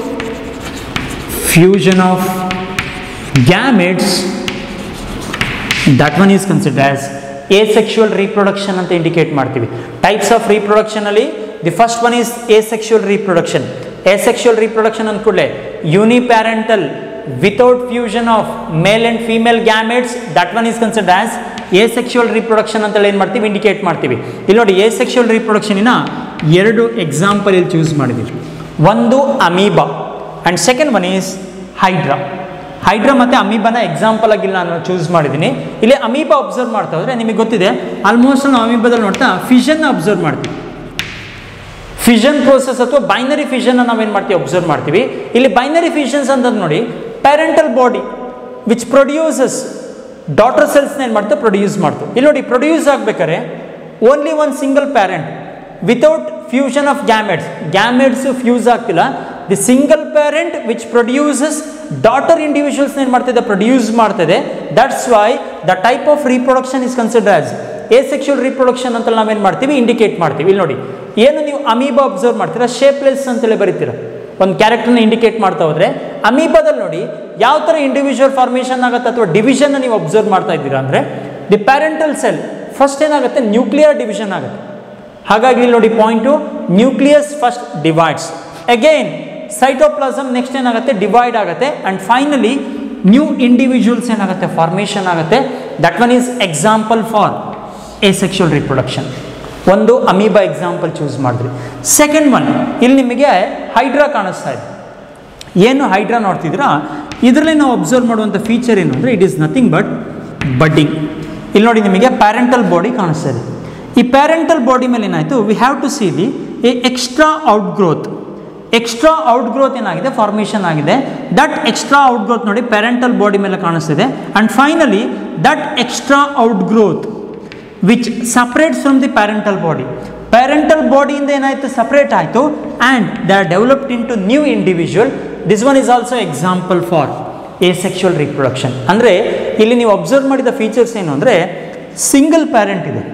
fusion of gametes that one is considered as asexual reproduction ಅಂತ ಇಂಡಿಕೇಟ್ ಮಾಡ್ತೀವಿ ಟೈಪ್ಸ್ ಆಫ್ ರೀಪ್ರೊಡಕ್ಷನಲ್ಲಿ the first one is asexual reproduction asexual reproduction ಅಂದ ಕೂಡಲೇ uniparental without fusion of male and female gametes that one is consider as asexual reproduction ಅಂತೇಳಿ ಏನು ಮಾಡ್ತೀವಿ ಇಂಡಿಕೇಟ್ ಮಾಡ್ತೀವಿ ಇಲ್ಲಿ ನೋಡಿ asexual reproductionನ ಎರಡು ಎಕ್ಸಾಂಪಲ್ ಇಲ್ಲಿ ಚೂಸ್ ಮಾಡಿದ್ದೀವಿ ಒಂದು amoeba and second one is hydra hydra ಮತ್ತು ಅಮೀಬಾನ ಎಕ್ಸಾಂಪಲ್ ಆಗಿ ನಾನು ಚೂಸ್ ಮಾಡಿದ್ದೀನಿ ಇಲ್ಲಿ ಅಮೀಬಾ ಅಬ್ಸರ್ವ್ ಮಾಡ್ತಾ ಹೋದರೆ ನಿಮಗೆ ಗೊತ್ತಿದೆ ಆಲ್ಮೋಸ್ಟ್ ನಾವು ಅಮೀಬಾದಲ್ಲಿ ನೋಡ್ತಾ ಫಿಷನ್ನ ಅಬ್ಸರ್ವ್ ಮಾಡ್ತೀವಿ ಫಿಷನ್ ಪ್ರೋಸೆಸ್ ಅಥವಾ ಬೈನರಿ ಫಿಷನ್ನ ನಾವೇನು ಮಾಡ್ತೀವಿ ಅಬ್ಸರ್ವ್ ಮಾಡ್ತೀವಿ ಇಲ್ಲಿ ಬೈನರಿ ಫಿಷನ್ಸ್ ಅಂತಂದು ನೋಡಿ parental body which produces daughter ಸೆಲ್ಸ್ನ ಏನು ಮಾಡ್ತಾ ಪ್ರೊಡ್ಯೂಸ್ ಮಾಡ್ತು ಇಲ್ಲಿ ನೋಡಿ ಪ್ರೊಡ್ಯೂಸ್ ಆಗ್ಬೇಕಾದ್ರೆ only one single parent without fusion of gametes gametes fuse ಆಗ್ತಿಲ್ಲ the single parent which produces daughter individuals ಏನು ಮಾಡ್ತಿದೆ ಪ್ರೊಡ್ಯೂಸ್ ಮಾಡ್ತಿದೆ that's why the type of reproduction is consider as asexual reproduction ಅಂತ ನಾವೇನು ಮಾಡ್ತೀವಿ ಇಂಡಿಕೇಟ್ ಮಾಡ್ತೀವಿ ಇಲ್ಲಿ ನೋಡಿ ಏನು ನೀವು ಅಮೀಬಾ ಅಬ್ಸರ್ವ್ ಮಾಡ್ತೀರಾ ಶೇಪ್ಲೆಸ್ ಅಂತೇಳಿ ಬರೀತೀರಾ ಒಂದು ಕ್ಯಾರೆಕ್ಟರ್ನ ಇಂಡಿಕೇಟ್ ಮಾಡ್ತಾ ಹೋದ್ರೆ ಅಮೀಬಾದಲ್ಲಿ ನೋಡಿ ಯಾವ ಥರ ಇಂಡಿವಿಜುವಲ್ ಫಾರ್ಮೇಷನ್ ಆಗುತ್ತೆ ಅಥವಾ ಡಿವಿಷನ್ನ ನೀವು ಅಬ್ಸರ್ವ್ ಮಾಡ್ತಾ ಇದ್ದೀರಾ ಅಂದರೆ ದಿ ಪ್ಯಾರೆಂಟಲ್ ಸೆಲ್ ಫಸ್ಟ್ ಏನಾಗುತ್ತೆ ನ್ಯೂಕ್ಲಿಯರ್ ಡಿವಿಷನ್ ಆಗುತ್ತೆ ಹಾಗಾಗಿ ಇಲ್ಲಿ ನೋಡಿ point nucleus first divides again cytoplasm next ಏನಾಗುತ್ತೆ ಡಿವೈಡ್ ಆಗುತ್ತೆ ಆ್ಯಂಡ್ ಫೈನಲಿ ನ್ಯೂ ಇಂಡಿವಿಜುವಲ್ಸ್ ಏನಾಗುತ್ತೆ ಫಾರ್ಮೇಷನ್ ಆಗುತ್ತೆ that one is example for asexual reproduction ಒಂದು ಅಮೀಬಾ ಎಕ್ಸಾಂಪಲ್ ಚೂಸ್ ಮಾಡಿದ್ರಿ ಸೆಕೆಂಡ್ ಒನ್ ಇಲ್ಲಿ ನಿಮಗೆ ಹೈಡ್ರಾ ಕಾಣಿಸ್ತಾ ಇದೆ ಏನು ಹೈಡ್ರಾ ನೋಡ್ತಿದ್ದೀರಾ ಇದರಲ್ಲಿ ನಾವು ಅಬ್ಸರ್ವ್ ಮಾಡುವಂಥ ಫೀಚರ್ ಏನು ಅಂದರೆ it is nothing but budding ಇಲ್ಲಿ ನೋಡಿ ನಿಮಗೆ ಪ್ಯಾರೆಂಟಲ್ ಬಾಡಿ ಕಾಣಿಸ್ತಾ ಇದೆ ಈ ಪ್ಯಾರೆಂಟಲ್ ಬಾಡಿ ಮೇಲೆ ಏನಾಯಿತು we have to see the a extra out growth extra out growth ಏನಾಗಿದೆ ಫಾರ್ಮೇಷನ್ ಆಗಿದೆ ದಟ್ ಎಕ್ಸ್ಟ್ರಾ ಔಟ್ ಗ್ರೋತ್ ನೋಡಿ ಪ್ಯಾರೆಂಟಲ್ ಬಾಡಿ ಮೇಲೆ ಕಾಣಿಸ್ತಿದೆ and finally that extra out growth which separates from the parental body parental ಬಾಡಿಯಿಂದ ಏನಾಯಿತು ಸಪ್ರೇಟ್ ಆಯಿತು and they are developed into new individual this one is also example for asexual reproduction ಅಂದರೆ ಇಲ್ಲಿ ನೀವು ಅಬ್ಸರ್ವ್ ಮಾಡಿದ ಫೀಚರ್ಸ್ ಏನು ಅಂದರೆ ಸಿಂಗಲ್ ಪ್ಯಾರೆಂಟ್ ಇದೆ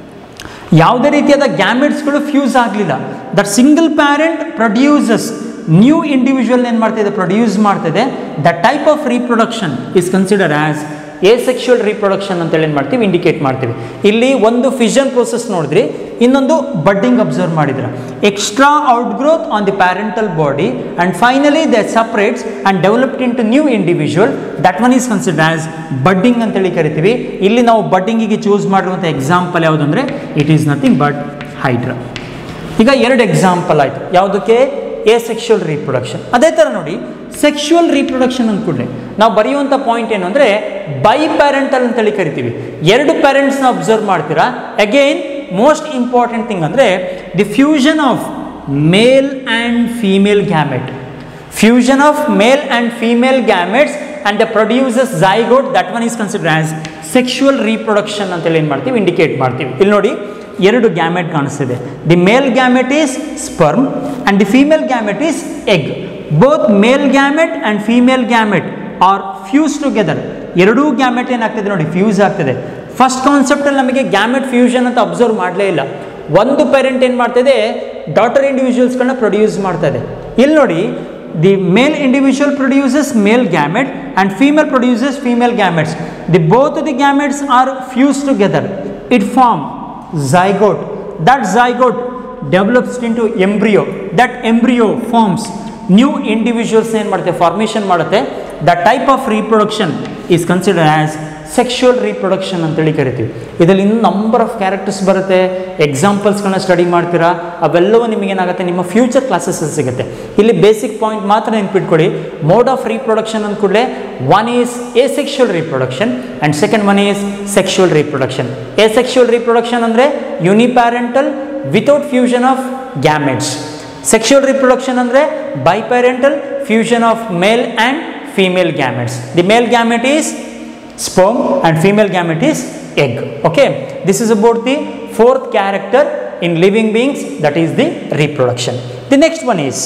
ಯಾವುದೇ ರೀತಿಯಾದ ಗ್ಯಾಮೆಟ್ಸ್ಗಳು ಫ್ಯೂಸ್ ಆಗಲಿಲ್ಲ that single parent produces new individual ಏನು ಮಾಡ್ತಿದೆ ಪ್ರೊಡ್ಯೂಸ್ ಮಾಡ್ತಿದೆ the type of reproduction is consider as asexual reproduction ಅಂತೇಳಿ ಏನು ಮಾಡ್ತೀವಿ ಇಂಡಿಕೇಟ್ ಮಾಡ್ತೀವಿ ಇಲ್ಲಿ ಒಂದು ಫಿಷನ್ ಪ್ರೋಸೆಸ್ ನೋಡಿದ್ರಿ ಇನ್ನೊಂದು ಬಡ್ಡಿಂಗ್ ಅಬ್ಸರ್ವ್ ಮಾಡಿದ್ರ extra out growth on the parental body and finally the separates and developed into new individual that one is consider as budding ಅಂತೇಳಿ ಕರಿತೀವಿ ಇಲ್ಲಿ ನಾವು ಬಡ್ಡಿಂಗಿಗೆ ಚೂಸ್ ಮಾಡಿರುವಂಥ ಎಕ್ಸಾಂಪಲ್ ಯಾವುದು ಅಂದರೆ it is nothing but hydra ಈಗ ಎರಡು ಎಕ್ಸಾಂಪಲ್ ಆಯಿತು ಯಾವುದಕ್ಕೆ ಎ ಸೆಕ್ಷುವಲ್ ರೀಪ್ರೊಡಕ್ಷನ್ ಅದೇ ಥರ ನೋಡಿ ಸೆಕ್ಷುವಲ್ ರೀಪ್ರೊಡಕ್ಷನ್ ಅಂದ್ಕೊಂಡ್ರೆ ನಾವು ಬರೆಯುವಂಥ ಪಾಯಿಂಟ್ ಏನು ಅಂದರೆ ಬೈ ಪ್ಯಾರೆಂಟಲ್ ಅಂತೇಳಿ ಕರಿತೀವಿ ಎರಡು ಪ್ಯಾರೆಂಟ್ಸ್ನ ಅಬ್ಸರ್ವ್ ಮಾಡ್ತೀರಾ ಅಗೈನ್ ಮೋಸ್ಟ್ ಇಂಪಾರ್ಟೆಂಟ್ ಥಿಂಗ್ ಅಂದರೆ the fusion of male and female gamete fusion of male and female gametes and the produces zygote that one is consider as sexual reproduction ಅಂತೇಳಿ ಏನು ಮಾಡ್ತೀವಿ ಇಂಡಿಕೇಟ್ ಮಾಡ್ತೀವಿ ಇಲ್ಲಿ ನೋಡಿ ಎರಡು ಗ್ಯಾಮೆಟ್ ಕಾಣಿಸ್ತಿದೆ the male gamete is sperm and the female gamete is egg both male gamete and female gamete are fuse together ಎರಡೂ ಗ್ಯಾಮೆಟ್ ಏನಾಗ್ತಿದೆ ನೋಡಿ ಫ್ಯೂಸ್ ಆಗ್ತಿದೆ ಫಸ್ಟ್ ಕಾನ್ಸೆಪ್ಟಲ್ಲಿ ನಮಗೆ ಗ್ಯಾಮೆಟ್ ಫ್ಯೂಷನ್ ಅಂತ ಅಬ್ಸರ್ವ್ ಮಾಡಲೇ ಇಲ್ಲ ಒಂದು ಪೇರೆಂಟ್ ಏನು ಮಾಡ್ತಿದೆ ಡಾಟರ್ ಇಂಡಿವಿಜುವಲ್ಸ್ಗಳನ್ನ ಪ್ರೊಡ್ಯೂಸ್ ಮಾಡ್ತಾ ಇದೆ ಇಲ್ಲಿ ನೋಡಿ the male individual produces male gamete and female produces female gametes the both the gametes are fuse together it form zygote that zygote develops into embryo that embryo forms new individuals ಏನು ಮಾಡುತ್ತೆ ಫಾರ್ಮೇಷನ್ ಮಾಡುತ್ತೆ the type of reproduction is consider as sexual reproduction ಅಂತೇಳಿ ಕರಿತೀವಿ ಇದರಲ್ಲಿ ಇನ್ನೂ ನಂಬರ್ ಆಫ್ ಕ್ಯಾರೆಕ್ಟರ್ಸ್ ಬರುತ್ತೆ ಎಕ್ಸಾಂಪಲ್ಸ್ಗಳನ್ನ ಸ್ಟಡಿ ಮಾಡ್ತೀರಾ ಅವೆಲ್ಲವೂ ನಿಮಗೇನಾಗುತ್ತೆ ನಿಮ್ಮ ಫ್ಯೂಚರ್ ಕ್ಲಾಸಸ್ಸಲ್ಲಿ ಸಿಗುತ್ತೆ ಇಲ್ಲಿ ಬೇಸಿಕ್ ಪಾಯಿಂಟ್ ಮಾತ್ರ ನೆನ್ಪಿಟ್ಕೊಳ್ಳಿ ಮೋಡ್ ಆಫ್ ರೀಪ್ರೊಡಕ್ಷನ್ ಅಂದ್ಕೂಡಲೇ one is asexual reproduction and second one is sexual reproduction asexual reproduction ಅಂದರೆ uniparental without fusion of gametes sexual reproduction ಅಂದರೆ biparental fusion of male and female gametes the male gamete is sperm and female gamete is egg okay this is about the fourth character in living beings that is the reproduction the next one is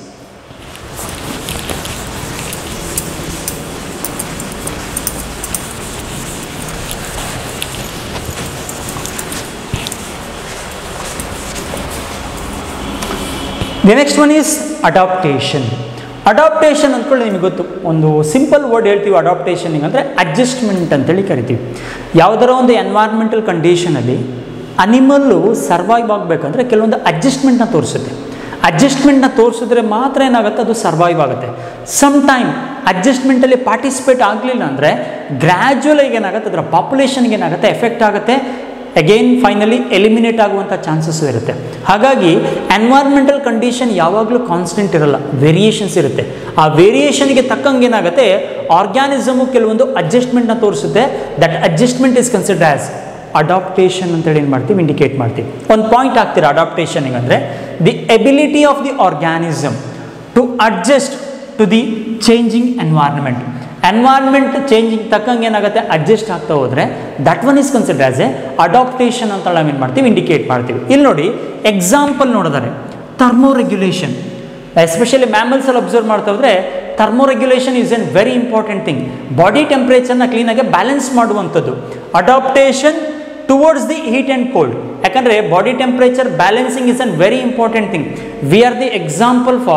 the next one is adaptation adaptation ಅಂದ್ಕೊಳ್ಳಿ ನಿಮಗೆ ಗೊತ್ತು ಒಂದು ಸಿಂಪಲ್ ವರ್ಡ್ ಹೇಳ್ತೀವಿ ಅಡಾಪ್ಟೇಷನಿಗೆ ಅಂದರೆ ಅಡ್ಜಸ್ಟ್ಮೆಂಟ್ ಅಂತೇಳಿ ಕರಿತೀವಿ ಯಾವುದರ ಒಂದು ಎನ್ವೈರ್ಮೆಂಟಲ್ ಕಂಡೀಷನಲ್ಲಿ ಅನಿಮಲ್ಲು ಸರ್ವೈವ್ ಆಗಬೇಕಂದ್ರೆ ಕೆಲವೊಂದು ಅಡ್ಜಸ್ಟ್ಮೆಂಟ್ನ ತೋರಿಸುತ್ತೆ ಅಡ್ಜಸ್ಟ್ಮೆಂಟ್ನ ತೋರಿಸಿದ್ರೆ ಮಾತ್ರ ಏನಾಗುತ್ತೆ ಅದು ಸರ್ವೈವ್ ಆಗುತ್ತೆ ಸಮ್ ಟೈಮ್ ಅಡ್ಜಸ್ಟ್ಮೆಂಟಲ್ಲಿ ಪಾರ್ಟಿಸಿಪೇಟ್ ಆಗಲಿಲ್ಲ ಅಂದರೆ ಗ್ರ್ಯಾಜುವಲಾಗಿ ಏನಾಗುತ್ತೆ ಅದರ ಪಾಪ್ಯುಲೇಷನ್ಗೆ ಏನಾಗುತ್ತೆ ಎಫೆಕ್ಟ್ ಆಗುತ್ತೆ ಅಗೈನ್ ಫೈನಲಿ ಎಲಿಮಿನೇಟ್ ಆಗುವಂಥ ಚಾನ್ಸಸ್ ಇರುತ್ತೆ ಹಾಗಾಗಿ ಎನ್ವೈರ್ಮೆಂಟಲ್ ಕಂಡೀಷನ್ ಯಾವಾಗಲೂ ಕಾನ್ಸ್ಟೆಂಟ್ ಇರಲ್ಲ ವೇರಿಯೇಷನ್ಸ್ ಇರುತ್ತೆ ಆ ವೇರಿಯೇಷನ್ಗೆ ತಕ್ಕಂಗೆ ಏನಾಗುತ್ತೆ ಆರ್ಗ್ಯಾನಿಸಮು ಕೆಲವೊಂದು ಅಡ್ಜಸ್ಟ್ಮೆಂಟ್ನ ತೋರಿಸುತ್ತೆ that adjustment is consider as adaptation ಅಂತೇಳಿ ಏನು ಮಾಡ್ತೀವಿ ಇಂಡಿಕೇಟ್ ಮಾಡ್ತೀವಿ ಒಂದು ಪಾಯಿಂಟ್ ಆಗ್ತೀರಾ ಅಡಾಪ್ಟೇಷನಿಗೆ ಅಂದರೆ the ability of the organism to adjust to the changing environment environment changing ತಕ್ಕಂಗೆ ಏನಾಗುತ್ತೆ ಅಡ್ಜಸ್ಟ್ ಆಗ್ತಾ ಹೋದರೆ that one is consider as a adaptation ಅಂತ ನಾವು ಏನು ಮಾಡ್ತೀವಿ ಇಂಡಿಕೇಟ್ ಮಾಡ್ತೀವಿ ಇಲ್ಲಿ ನೋಡಿ ಎಕ್ಸಾಂಪಲ್ ನೋಡಿದರೆ ಥರ್ಮೋ ರೆಗ್ಯುಲೇಷನ್ ಎಸ್ಪೆಷಲಿ ಮ್ಯಾಮಲ್ಸಲ್ಲಿ ಅಬ್ಸರ್ವ್ ಮಾಡ್ತಾ ಹೋದರೆ thermoregulation is an very important thing body ಟೆಂಪ್ರೇಚರ್ನ ಕ್ಲೀನಾಗಿ ಬ್ಯಾಲೆನ್ಸ್ ಮಾಡುವಂಥದ್ದು adaptation towards the heat and cold ಯಾಕಂದರೆ body temperature balancing is an very important thing we are the example for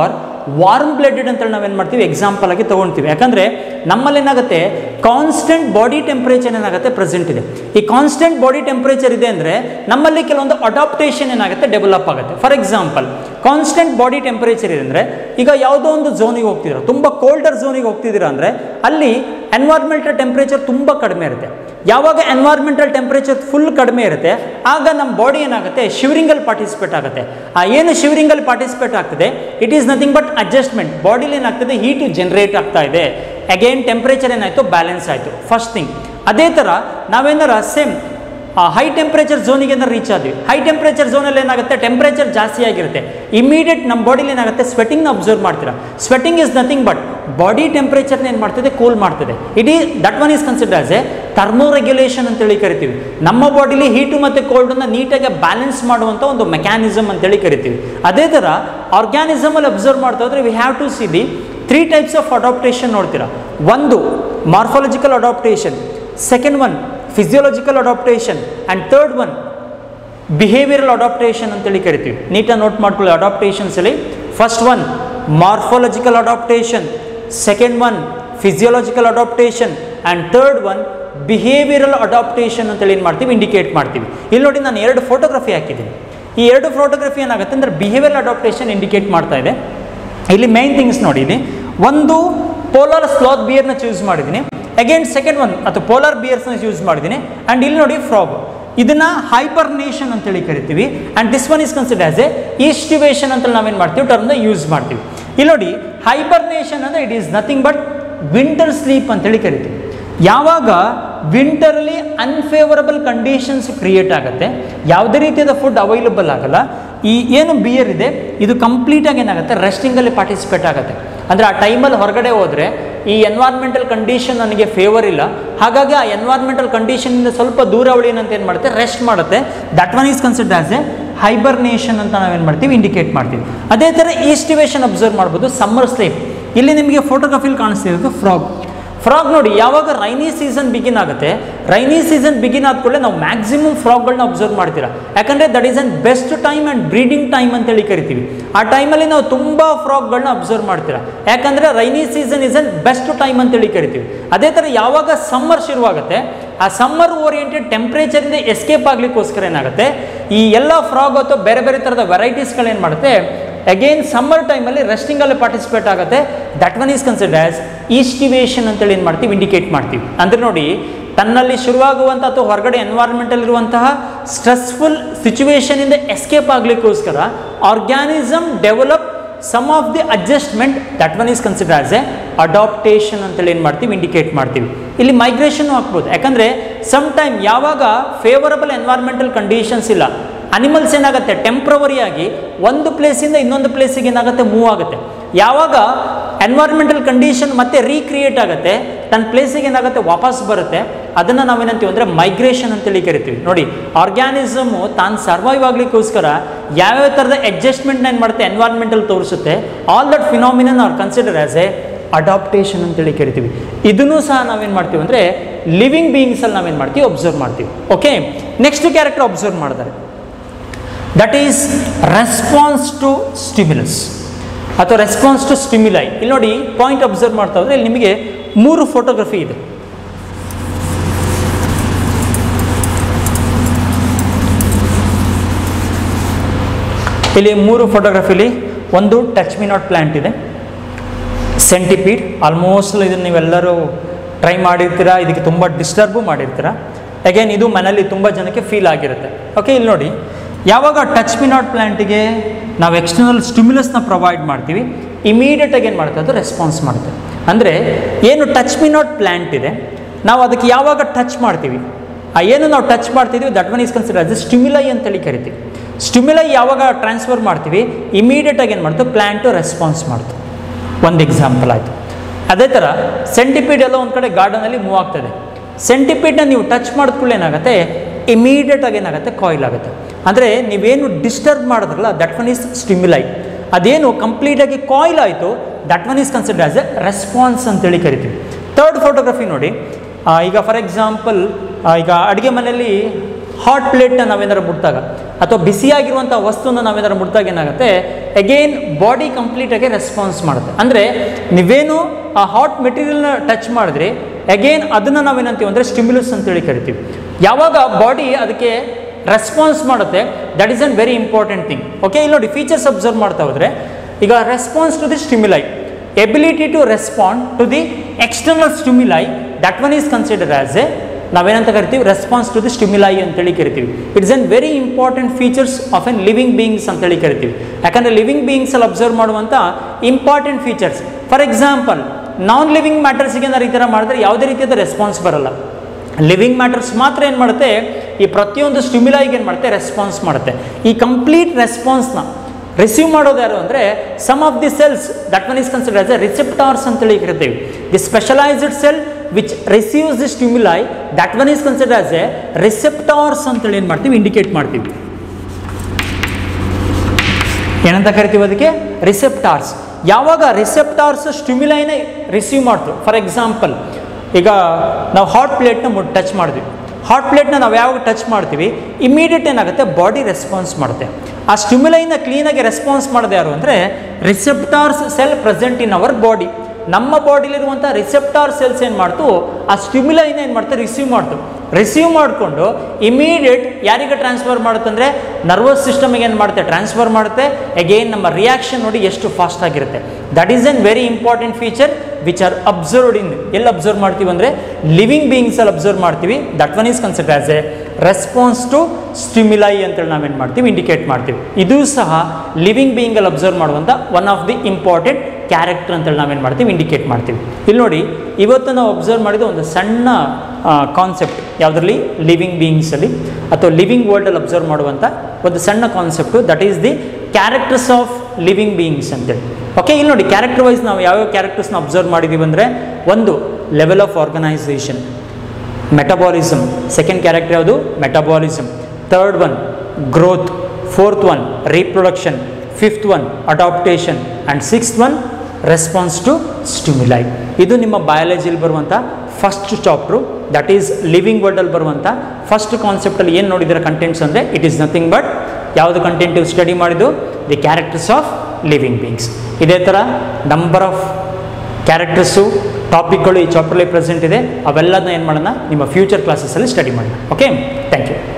warm blooded ಅಂತೇಳಿ ನಾವೇನು ಮಾಡ್ತೀವಿ ಎಕ್ಸಾಂಪಲ್ ಆಗಿ ತೊಗೊಳ್ತೀವಿ ಯಾಕಂದರೆ ನಮ್ಮಲ್ಲಿ ಏನಾಗುತ್ತೆ ಕಾನ್ಸ್ಟೆಂಟ್ ಬಾಡಿ ಟೆಂಪ್ರೇಚರ್ ಏನಾಗುತ್ತೆ ಪ್ರೆಸೆಂಟ್ ಇದೆ ಈ ಕಾನ್ಸ್ಟೆಂಟ್ ಬಾಡಿ ಟೆಂಪ್ರೇಚರ್ ಇದೆ ಅಂದರೆ ನಮ್ಮಲ್ಲಿ ಕೆಲವೊಂದು ಅಡಾಪ್ಟೇಷನ್ ಏನಾಗುತ್ತೆ ಡೆವಲಪ್ ಆಗುತ್ತೆ for example constant body temperature ಇದೆ ಅಂದರೆ ಈಗ ಯಾವುದೋ ಒಂದು ಝೋನಿಗೆ ಹೋಗ್ತಿದ್ದೀರಾ ತುಂಬ ಕೋಲ್ಡರ್ ಝೋನಿಗೆ ಹೋಗ್ತಿದ್ದೀರಾ ಅಂದರೆ ಅಲ್ಲಿ ಎನ್ವೈರ್ಮೆಂಟಲ್ ಟೆಂಪ್ರೇಚರ್ ತುಂಬ ಕಡಿಮೆ ಇರುತ್ತೆ ಯಾವಾಗ ಎನ್ವೈರ್ಮೆಂಟಲ್ ಟೆಂಪ್ರೇಚರ್ ಫುಲ್ ಕಡಿಮೆ ಇರುತ್ತೆ ಆಗ ನಮ್ಮ ಬಾಡಿ ಏನಾಗುತ್ತೆ ಶಿವರಿಂಗಲ್ಲಿ ಪಾರ್ಟಿಸಿಪೇಟ್ ಆಗುತ್ತೆ ಆ ಏನು ಶಿವರಿಂಗಲ್ಲಿ ಪಾರ್ಟಿಸಿಪೇಟ್ ಆಗ್ತದೆ it is nothing but adjustment ಬಾಡಿಲಿ ಏನಾಗ್ತದೆ ಹೀಟು ಜನರೇಟ್ ಆಗ್ತಾ ಇದೆ ಅಗೇನ್ ಟೆಂಪ್ರೇಚರ್ ಏನಾಯಿತು ಬ್ಯಾಲೆನ್ಸ್ ಆಯಿತು ಫಸ್ಟ್ ಥಿಂಗ್ ಅದೇ ಥರ ನಾವೇನಾರ ಸೇಮ್ ಹೈ ಟೆಂಪ್ರೇಚರ್ ಝೋನಿಗೆ ಏನಾರು ರೀಚ್ ಆದ್ವಿ ಹೈ ಟೆಂಪ್ರೇಚರ್ ಝೋನಲ್ಲಿ ಏನಾಗುತ್ತೆ ಟೆಂಪ್ರೇಚರ್ ಜಾಸ್ತಿ ಆಗಿರುತ್ತೆ ಇಮಿಡಿಯೇಟ್ ನಮ್ಮ ಬಾಡಿಲಿ ಏನಾಗುತ್ತೆ ಸ್ವೆಟಿಂಗ್ನ ಅಬ್ಸರ್ವ್ ಮಾಡ್ತೀರಾ sweating is nothing but body ಟೆಂಪ್ರೇಚರ್ನ ಏನು ಮಾಡ್ತದೆ ಕೂಲ್ ಮಾಡ್ತದೆ ಇಟ್ ಈ that one is consider as a thermoregulation ಅಂತೇಳಿ ಕರಿತೀವಿ ನಮ್ಮ ಬಾಡಿಲಿ ಹೀಟು ಮತ್ತು ಕೋಲ್ಡನ್ನು ನೀಟಾಗಿ ಬ್ಯಾಲೆನ್ಸ್ ಮಾಡುವಂಥ ಒಂದು ಮೆಕ್ಯಾನಿಸಮ್ ಅಂತೇಳಿ ಕರಿತೀವಿ ಅದೇ ಥರ ಆರ್ಗ್ಯಾನಿಸಮಲ್ಲಿ ಅಬ್ಸರ್ವ್ ಮಾಡ್ತಾ ಹೋದ್ರೆ we have to see the three types of adaptation ನೋಡ್ತೀರಾ ಒಂದು morphological adaptation second one physiological adaptation and third one behavioural adaptation ಅಂತೇಳಿ ಕರಿತೀವಿ ನೀಟಾಗಿ ನೋಟ್ ಮಾಡ್ಕೊಳ್ಳಿ ಅಡಾಪ್ಟೇಷನ್ಸಲ್ಲಿ first one morphological adaptation second one physiological adaptation and third one behavioural adaptation ಅಂತೇಳಿ ಏನು ಮಾಡ್ತೀವಿ ಇಂಡಿಕೇಟ್ ಮಾಡ್ತೀವಿ ಇಲ್ಲಿ ನೋಡಿ ನಾನು ಎರಡು ಫೋಟೋಗ್ರಫಿ ಹಾಕಿದ್ದೀನಿ ಈ ಎರಡು ಫೋಟೋಗ್ರಫಿ ಏನಾಗುತ್ತೆ ಅಂದರೆ ಬಿಹೇವಿಯರ್ ಅಡಾಪ್ಟೇಷನ್ ಇಂಡಿಕೇಟ್ ಮಾಡ್ತಾ ಇದೆ ಇಲ್ಲಿ ಮೈನ್ ಥಿಂಗ್ಸ್ ನೋಡಿ ಇಲ್ಲಿ ಒಂದು ಪೋಲಾರ್ ಸ್ಲಾತ್ ಬಿಯರ್ನ ಚೂಸ್ ಮಾಡಿದ್ದೀನಿ ಅಗೇನ್ ಸೆಕೆಂಡ್ ಒನ್ ಅಥವಾ ಪೋಲಾರ್ ಬಿಯರ್ಸ್ನ ಯೂಸ್ ಮಾಡಿದ್ದೀನಿ ಆ್ಯಂಡ್ ಇಲ್ಲಿ ನೋಡಿ ಫ್ರಾಗ್ ಇದನ್ನ ಹೈಬರ್ನೇಷನ್ ಅಂತೇಳಿ ಕರಿತೀವಿ and this one is consider as a aestivation ಅಂತ ನಾವೇನು ಮಾಡ್ತೀವಿ ಟರ್ಮ್ನ ಯೂಸ್ ಮಾಡ್ತೀವಿ ಇಲ್ಲಿ ನೋಡಿ ಹೈಬರ್ನೇಷನ್ ಅಂದರೆ it is nothing but winter sleep ಅಂತೇಳಿ ಕರಿತೀವಿ ಯಾವಾಗ ವಿಂಟರಲ್ಲಿ ಅನ್ಫೇವರಬಲ್ ಕಂಡೀಷನ್ಸ್ ಕ್ರಿಯೇಟ್ ಆಗುತ್ತೆ ಯಾವುದೇ ರೀತಿಯಾದ ಫುಡ್ ಅವೈಲಬಲ್ ಆಗಲ್ಲ ಈ ಏನು ಬಿಯರ್ ಇದೆ ಇದು ಕಂಪ್ಲೀಟಾಗಿ ಏನಾಗುತ್ತೆ ರೆಸ್ಟಿಂಗಲ್ಲಿ ಪಾರ್ಟಿಸಿಪೇಟ್ ಆಗುತ್ತೆ ಅಂದರೆ ಆ ಟೈಮಲ್ಲಿ ಹೊರಗಡೆ ಹೋದರೆ ಈ ಎನ್ವೈರ್ಮೆಂಟಲ್ ಕಂಡೀಷನ್ ನನಗೆ ಫೇವರ್ ಇಲ್ಲ ಹಾಗಾಗಿ ಆ ಎನ್ವೈರ್ಮೆಂಟಲ್ ಕಂಡೀಷನಿಂದ ಸ್ವಲ್ಪ ದೂರ ಉಳಿಯನಂತ ಏನು ಮಾಡುತ್ತೆ ರೆಸ್ಟ್ ಮಾಡುತ್ತೆ that one is consider as a hibernation ಅಂತ ನಾವೇನು ಮಾಡ್ತೀವಿ ಇಂಡಿಕೇಟ್ ಮಾಡ್ತೀವಿ ಅದೇ ಥರ ಈಸ್ಟಿವೇಷನ್ ಅಬ್ಸರ್ವ್ ಮಾಡ್ಬೋದು ಸಮ್ಮರ್ ಸ್ಲೀಪ್ ಇಲ್ಲಿ ನಿಮಗೆ ಫೋಟೋಗ್ರಫಿಲಿ ಕಾಣಿಸ್ತಿರೋದು ಫ್ರಾಗ್ ಫ್ರಾಗ್ ನೋಡಿ ಯಾವಾಗ ರೈನಿ ಸೀಸನ್ ಬಿಗಿನ್ ಆಗುತ್ತೆ ರೈನಿ ಸೀಸನ್ ಬಿಗಿನ್ ಆದ್ಕೊಳ್ಳೆ ನಾವು ಮ್ಯಾಕ್ಸಿಮಮ್ ಫ್ರಾಗ್ಗಳನ್ನ ಅಬ್ಸರ್ವ್ ಮಾಡ್ತೀರಾ ಯಾಕಂದರೆ that is an best time and breeding time ಅಂತೇಳಿ ಕರಿತೀವಿ ಆ ಟೈಮಲ್ಲಿ ನಾವು ತುಂಬ ಫ್ರಾಗ್ಗಳನ್ನ ಅಬ್ಸರ್ವ್ ಮಾಡ್ತೀರಾ ಯಾಕಂದರೆ rainy season is an best time ಅಂತೇಳಿ ಕರಿತೀವಿ ಅದೇ ಥರ ಯಾವಾಗ ಸಮ್ಮರ್ ಶುರುವಾಗುತ್ತೆ ಆ ಸಮ್ಮರ್ ಓರಿಯೆಂಟೆಡ್ ಟೆಂಪ್ರೇಚರಿಂದ ಎಸ್ಕೇಪ್ ಆಗಲಿಕ್ಕೋಸ್ಕರ ಏನಾಗುತ್ತೆ ಈ ಎಲ್ಲ ಫ್ರಾಗ್ ಅಥವಾ ಬೇರೆ ಬೇರೆ ಥರದ ವೆರೈಟೀಸ್ಗಳೇನು ಮಾಡುತ್ತೆ ಅಗೇನ್ ಸಮ್ಮರ್ ಟೈಮಲ್ಲಿ ರೆಸ್ಟಿಂಗಲ್ಲಿ ಪಾರ್ಟಿಸಿಪೇಟ್ ಆಗುತ್ತೆ that one is consider as aestivation ಅಂತೇಳಿ ಏನು ಮಾಡ್ತೀವಿ ಇಂಡಿಕೇಟ್ ಮಾಡ್ತೀವಿ ಅಂದರೆ ನೋಡಿ ತನ್ನಲ್ಲಿ ಶುರುವಾಗುವಂಥ ಅಥವಾ ಹೊರಗಡೆ ಎನ್ವೈರ್ಮೆಂಟಲ್ಲಿರುವಂತಹ ಸ್ಟ್ರೆಸ್ಫುಲ್ ಸಿಚುವೇಶನಿಂದ ಎಸ್ಕೇಪ್ ಆಗಲಿಕ್ಕೋಸ್ಕರ organism develop some of the adjustment that one is consider as a adaptation ಅಂತೇಳಿ ಏನು ಮಾಡ್ತೀವಿ ಇಂಡಿಕೇಟ್ ಮಾಡ್ತೀವಿ ಇಲ್ಲಿ ಮೈಗ್ರೇಷನ್ ಹಾಕ್ಬೋದು ಯಾಕಂದರೆ ಸಮ್ ಟೈಮ್ ಯಾವಾಗ ಫೇವರಬಲ್ ಎನ್ವೈರ್ಮೆಂಟಲ್ ಕಂಡೀಷನ್ಸ್ ಇಲ್ಲ ಅನಿಮಲ್ಸ್ ಏನಾಗುತ್ತೆ ಟೆಂಪ್ರವರಿ ಆಗಿ ಒಂದು ಪ್ಲೇಸಿಂದ ಇನ್ನೊಂದು ಪ್ಲೇಸಿಗೆ ಏನಾಗುತ್ತೆ ಮೂವ್ ಆಗುತ್ತೆ ಯಾವಾಗ ಎನ್ವೈರ್ಮೆಂಟಲ್ ಕಂಡೀಷನ್ ಮತ್ತೆ ರೀಕ್ರಿಯೇಟ್ ಆಗುತ್ತೆ ತನ್ನ ಪ್ಲೇಸಿಗೆ ಏನಾಗುತ್ತೆ ವಾಪಸ್ ಬರುತ್ತೆ ಅದನ್ನು ನಾವೇನಂತೀವಿ ಅಂದರೆ ಮೈಗ್ರೇಷನ್ ಅಂತೇಳಿ ಕರಿತೀವಿ ನೋಡಿ ಆರ್ಗ್ಯಾನಿಸಮು ತಾನು ಸರ್ವೈವ್ ಆಗಲಿಕ್ಕೋಸ್ಕರ ಯಾವ್ಯಾವ ಥರದ ಅಡ್ಜಸ್ಟ್ಮೆಂಟ್ನ ಏನು ಮಾಡುತ್ತೆ ಎನ್ವೈರ್ಮೆಂಟಲ್ ತೋರಿಸುತ್ತೆ all that phenomenon are consider as a adaptation ಅಂತೇಳಿ ಕರಿತೀವಿ ಇದನ್ನು ಸಹ ನಾವೇನು ಮಾಡ್ತೀವಿ ಅಂದರೆ ಲಿವಿಂಗ್ ಬೀಯಿಂಗ್ಸಲ್ಲಿ ನಾವೇನು ಮಾಡ್ತೀವಿ ಅಬ್ಸರ್ವ್ ಮಾಡ್ತೀವಿ ಓಕೆ ನೆಕ್ಸ್ಟ್ ಕ್ಯಾರೆಕ್ಟರ್ ಅಬ್ಸರ್ವ್ ಮಾಡಿದ್ದಾರೆ that is response to stimulus ಅಥವಾ ರೆಸ್ಪಾನ್ಸ್ ಟು ಸ್ಟಿಮ್ಯುಲೈ ಇಲ್ಲಿ ನೋಡಿ ಪಾಯಿಂಟ್ ಅಬ್ಸರ್ವ್ ಮಾಡ್ತಾ ಹೋದ್ರೆ ಇಲ್ಲಿ ನಿಮಗೆ ಮೂರು ಫೋಟೋಗ್ರಫಿ ಇದೆ ಇಲ್ಲಿ ಮೂರು ಫೋಟೋಗ್ರಫಿಲಿ ಒಂದು ಟಚ್ ಮಿ ನಾಟ್ ಪ್ಲ್ಯಾಂಟ್ ಇದೆ ಸೆಂಟಿಪೀಡ್ ಆಲ್ಮೋಸ್ಟ್ ಇದನ್ನು ನೀವೆಲ್ಲರೂ ಟ್ರೈ ಮಾಡಿರ್ತೀರಾ ಇದಕ್ಕೆ ತುಂಬ ಡಿಸ್ಟರ್ಬು ಮಾಡಿರ್ತೀರಾ ಅಗೇನ್ ಇದು ಮನೇಲಿ ತುಂಬ ಜನಕ್ಕೆ ಫೀಲ್ ಆಗಿರುತ್ತೆ ಓಕೆ ಇಲ್ಲಿ ನೋಡಿ ಯಾವಾಗ ಟಚ್ ಮಿ ನಾಟ್ ಪ್ಲ್ಯಾಂಟಿಗೆ ನಾವು ಎಕ್ಸ್ಟರ್ನಲ್ ಸ್ಟಿಮ್ಯುಲಸ್ನ ಪ್ರೊವೈಡ್ ಮಾಡ್ತೀವಿ ಇಮಿಡಿಯೇಟಾಗಿ ಏನು ಮಾಡುತ್ತೆ ಅದು ರೆಸ್ಪಾನ್ಸ್ ಮಾಡುತ್ತೆ ಅಂದರೆ ಏನು ಟಚ್ ಮಿ ನಾಟ್ ಪ್ಲ್ಯಾಂಟ್ ಇದೆ ನಾವು ಅದಕ್ಕೆ ಯಾವಾಗ ಟಚ್ ಮಾಡ್ತೀವಿ ಆ ಏನು ನಾವು ಟಚ್ ಮಾಡ್ತಿದ್ದೀವಿ that one is consider as stimuli ಅಂತೇಳಿ ಕರಿತೀವಿ ಸ್ಟಿಮ್ಯುಲೈ ಯಾವಾಗ ಟ್ರಾನ್ಸ್ಫರ್ ಮಾಡ್ತೀವಿ ಇಮಿಡಿಯೇಟಾಗಿ ಏನು ಮಾಡ್ತು ಪ್ಲ್ಯಾಂಟು ರೆಸ್ಪಾನ್ಸ್ ಮಾಡ್ತು ಒಂದು ಎಕ್ಸಾಂಪಲ್ ಆಯಿತು ಅದೇ ಥರ ಸೆಂಟಿಪೀಡ್ ಎಲ್ಲ ಒಂದು ಕಡೆ ಗಾರ್ಡನಲ್ಲಿ ಮೂವ್ ಆಗ್ತದೆ ಸೆಂಟಿಪೀಡ್ನ ನೀವು ಟಚ್ ಮಾಡಿದ್ಕೊಳ್ಳಿ ಏನಾಗುತ್ತೆ ಇಮಿಡಿಯೇಟಾಗಿ ಏನಾಗುತ್ತೆ ಕಾಯಿಲ್ ಆಗುತ್ತೆ ಅಂದರೆ ನೀವೇನು ಡಿಸ್ಟರ್ಬ್ ಮಾಡಿದ್ರಲ್ಲ ದಟ್ ಒನ್ ಈಸ್ ಸ್ಟಿಮ್ಯುಲೈ ಅದೇನು ಕಂಪ್ಲೀಟಾಗಿ ಕಾಯಿಲ್ ಆಯಿತು that one is consider as a response ಅಂತೇಳಿ ಕರಿತೀವಿ ಥರ್ಡ್ ಫೋಟೋಗ್ರಫಿ ನೋಡಿ ಆ, ಈಗ ಫಾರ್ ಎಕ್ಸಾಂಪಲ್ ಈಗ ಅಡುಗೆ ಮನೆಯಲ್ಲಿ ಹಾಟ್ ಪ್ಲೇಟ್ನ ನಾವೇನಾದ್ರು ಮುಟ್ಟಾಗ ಅಥವಾ ಬಿಸಿಯಾಗಿರುವಂಥ ವಸ್ತುನ ನಾವೇನಾದ್ರು ಮುಟ್ಟಾಗ ಏನಾಗುತ್ತೆ ಅಗೇನ್ ಬಾಡಿ ಕಂಪ್ಲೀಟಾಗಿ ರೆಸ್ಪಾನ್ಸ್ ಮಾಡುತ್ತೆ ಅಂದರೆ ನೀವೇನು ಆ ಹಾಟ್ ಮೆಟೀರಿಯಲ್ನ ಟಚ್ ಮಾಡಿದ್ರೆ ಅಗೇನ್ ಅದನ್ನು ನಾವೇನಂತೀವಿ ಅಂದರೆ ಸ್ಟಿಮ್ಯುಲಸ್ ಅಂತೇಳಿ ಕರಿತೀವಿ ಯಾವಾಗ ಬಾಡಿ ಅದಕ್ಕೆ ರೆಸ್ಪಾನ್ಸ್ ಮಾಡುತ್ತೆ that is an very important thing okay ಇಲ್ಲಿ ನೋಡಿ ಫೀಚರ್ಸ್ ಅಬ್ಸರ್ವ್ ಮಾಡ್ತಾ ಹೋದರೆ ಈಗ response to the stimuli ability to respond to the external stimuli that one is consider as a ನಾವೇನಂತ ಕರಿತೀವಿ ರೆಸ್ಪಾನ್ಸ್ ಟು ದಿ ಸ್ಟಿಮ್ಯುಲೈ ಅಂತೇಳಿ ಕರಿತೀವಿ it's an very important features of an living beings ಅಂತೇಳಿ ಕರಿತೀವಿ ಯಾಕಂದರೆ ಲಿವಿಂಗ್ ಬೀಯಿಂಗ್ಸಲ್ಲಿ ಅಬ್ಸರ್ವ್ ಮಾಡುವಂಥ important features for example non living ಮ್ಯಾಟರ್ಸ್ಗೆ ಏನಾರು ಈ ಥರ ಮಾಡಿದ್ರೆ ಯಾವುದೇ ರೀತಿಯಾದ ರೆಸ್ಪಾನ್ಸ್ ಬರಲ್ಲ ಲಿವಿಂಗ್ ಮ್ಯಾಟರ್ಸ್ ಮಾತ್ರ ಏನು ಮಾಡುತ್ತೆ ಈ ಪ್ರತಿಯೊಂದು ಸ್ಟಿಮ್ಯುಲೈಗೆ ಏನು ಮಾಡುತ್ತೆ ರೆಸ್ಪಾನ್ಸ್ ಮಾಡುತ್ತೆ ಈ ಕಂಪ್ಲೀಟ್ ರೆಸ್ಪಾನ್ಸ್ನ ರಿಸೀವ್ ಮಾಡೋದು ಯಾರು ಅಂದರೆ some of the cells that one is consider as a receptors ಅಂತೇಳಿ ಕರಿತೀವಿ the specialised cell which receives the stimuli that one is consider as a receptors ಅಂತೇಳಿ ಏನು ಮಾಡ್ತೀವಿ ಇಂಡಿಕೇಟ್ ಮಾಡ್ತೀವಿ ಏನಂತ ಕರಿತೀವಿ ಅದಕ್ಕೆ ರಿಸೆಪ್ಟಾರ್ಸ್ ಯಾವಾಗ ರಿಸೆಪ್ಟಾರ್ಸ್ ಸ್ಟಿಮ್ಯುಲೈನ ರಿಸೀವ್ ಮಾಡ್ತು ಫಾರ್ ಎಕ್ಸಾಂಪಲ್ ಈಗ ನಾವು ಹಾಟ್ ಪ್ಲೇಟ್ನ ಮುಟ್ ಟಚ್ ಮಾಡಿದ್ವಿ ಹಾಟ್ ಪ್ಲೇಟ್ನ ನಾವು ಯಾವಾಗ ಟಚ್ ಮಾಡ್ತೀವಿ ಇಮಿಡಿಯೇಟ್ ಏನಾಗುತ್ತೆ ಬಾಡಿ ರೆಸ್ಪಾನ್ಸ್ ಮಾಡುತ್ತೆ ಆ ಸ್ಟಿಮ್ಯುಲೈನ ಕ್ಲೀನಾಗಿ ರೆಸ್ಪಾನ್ಸ್ ಮಾಡೋದು ಯಾರು ಅಂದರೆ receptors cell present in our body ನಮ್ಮ ಬಾಡಿಲಿರುವಂಥ ರಿಸೆಪ್ಟಾರ್ ಸೆಲ್ಸ್ ಏನು ಮಾಡ್ತು ಆ ಸ್ಟಿಮ್ಯುಲೈನ ಏನು ಮಾಡ್ತಾರೆ ರಿಸೀವ್ ಮಾಡ್ತು ರಿಸೀವ್ ಮಾಡಿಕೊಂಡು ಇಮಿಡಿಯೇಟ್ ಯಾರಿಗೆ ಟ್ರಾನ್ಸ್ಫರ್ ಮಾಡುತ್ತಂದರೆ ನರ್ವಸ್ ಸಿಸ್ಟಮಿಗೆ ಏನು ಮಾಡುತ್ತೆ ಟ್ರಾನ್ಸ್ಫರ್ ಮಾಡುತ್ತೆ ಅಗೇನ್ ನಮ್ಮ ರಿಯಾಕ್ಷನ್ ನೋಡಿ ಎಷ್ಟು ಫಾಸ್ಟ್ ಆಗಿರುತ್ತೆ that is an very important feature which are observed in ಎಲ್ಲಿ ಅಬ್ಸರ್ವ್ ಮಾಡ್ತೀವಿ ಅಂದರೆ ಲಿವಿಂಗ್ ಬೀಯಿಂಗ್ಸಲ್ಲಿ ಅಬ್ಸರ್ವ್ ಮಾಡ್ತೀವಿ that one is consider as a response to stimuli ಅಂತೇಳಿ ನಾವೇನು ಮಾಡ್ತೀವಿ ಇಂಡಿಕೇಟ್ ಮಾಡ್ತೀವಿ ಇದು ಸಹ ಲಿವಿಂಗ್ ಬೀಯಿಂಗಲ್ಲಿ ಅಬ್ಸರ್ವ್ ಮಾಡುವಂಥ one of the important character ಅಂತೇಳಿ ನಾವೇನು ಮಾಡ್ತೀವಿ ಇಂಡಿಕೇಟ್ ಮಾಡ್ತೀವಿ ಇಲ್ಲಿ ನೋಡಿ ಇವತ್ತು ನಾವು ಅಬ್ಸರ್ವ್ ಮಾಡಿದ ಒಂದು ಸಣ್ಣ ಕಾನ್ಸೆಪ್ಟ್ ಯಾವುದರಲ್ಲಿ ಲಿವಿಂಗ್ ಬೀಯಿಂಗ್ಸಲ್ಲಿ ಅಥವಾ ಲಿವಿಂಗ್ ವರ್ಲ್ಡಲ್ಲಿ ಅಬ್ಸರ್ವ್ ಮಾಡುವಂಥ ಒಂದು ಸಣ್ಣ concept that is the characters of living beings ಅಂತೇಳಿ ಓಕೆ ಇಲ್ಲಿ ನೋಡಿ ಕ್ಯಾರೆಕ್ಟರ್ ವೈಸ್ ನಾವು ಯಾವ್ಯಾವ ಕ್ಯಾರೆಕ್ಟರ್ಸ್ನ ಅಬ್ಸರ್ವ್ ಮಾಡಿದ್ದೀವಿ ಅಂದರೆ ಒಂದು level of organisation metabolism second character ಯಾವುದು metabolism third one growth fourth one reproduction fifth one adaptation and sixth one response to stimuli ಇದು ನಿಮ್ಮ ಬಯಾಲಜಿಲಿ ಬರುವಂಥ first chapter that is living ವರ್ಲ್ಡಲ್ಲಿ ಬರುವಂಥ ಫಸ್ಟ್ ಕಾನ್ಸೆಪ್ಟಲ್ಲಿ ಏನು ನೋಡಿದಿರ ಕಂಟೆಂಟ್ಸ್ ಅಂದರೆ ಇಟ್ ಈಸ್ ನಥಿಂಗ್ ಬಟ್ ಯಾವುದು ಕಂಟೆಂಟ್ ಸ್ಟಡಿ ಮಾಡಿದ್ದು the characters of living beings ಇದೇ ಥರ ನಂಬರ್ ಆಫ್ ಕ್ಯಾರೆಕ್ಟರ್ಸು ಟಾಪಿಕ್ಗಳು ಈ ಚಾಪ್ಟರ್ಲಿ ಪ್ರೆಸೆಂಟ್ ಇದೆ ಅವೆಲ್ಲದನ್ನ ಏನು ಮಾಡೋಣ ನಿಮ್ಮ ಫ್ಯೂಚರ್ ಕ್ಲಾಸಸ್ಸಲ್ಲಿ ಸ್ಟಡಿ ಮಾಡೋಣ ಓಕೆ ಥ್ಯಾಂಕ್ ಯು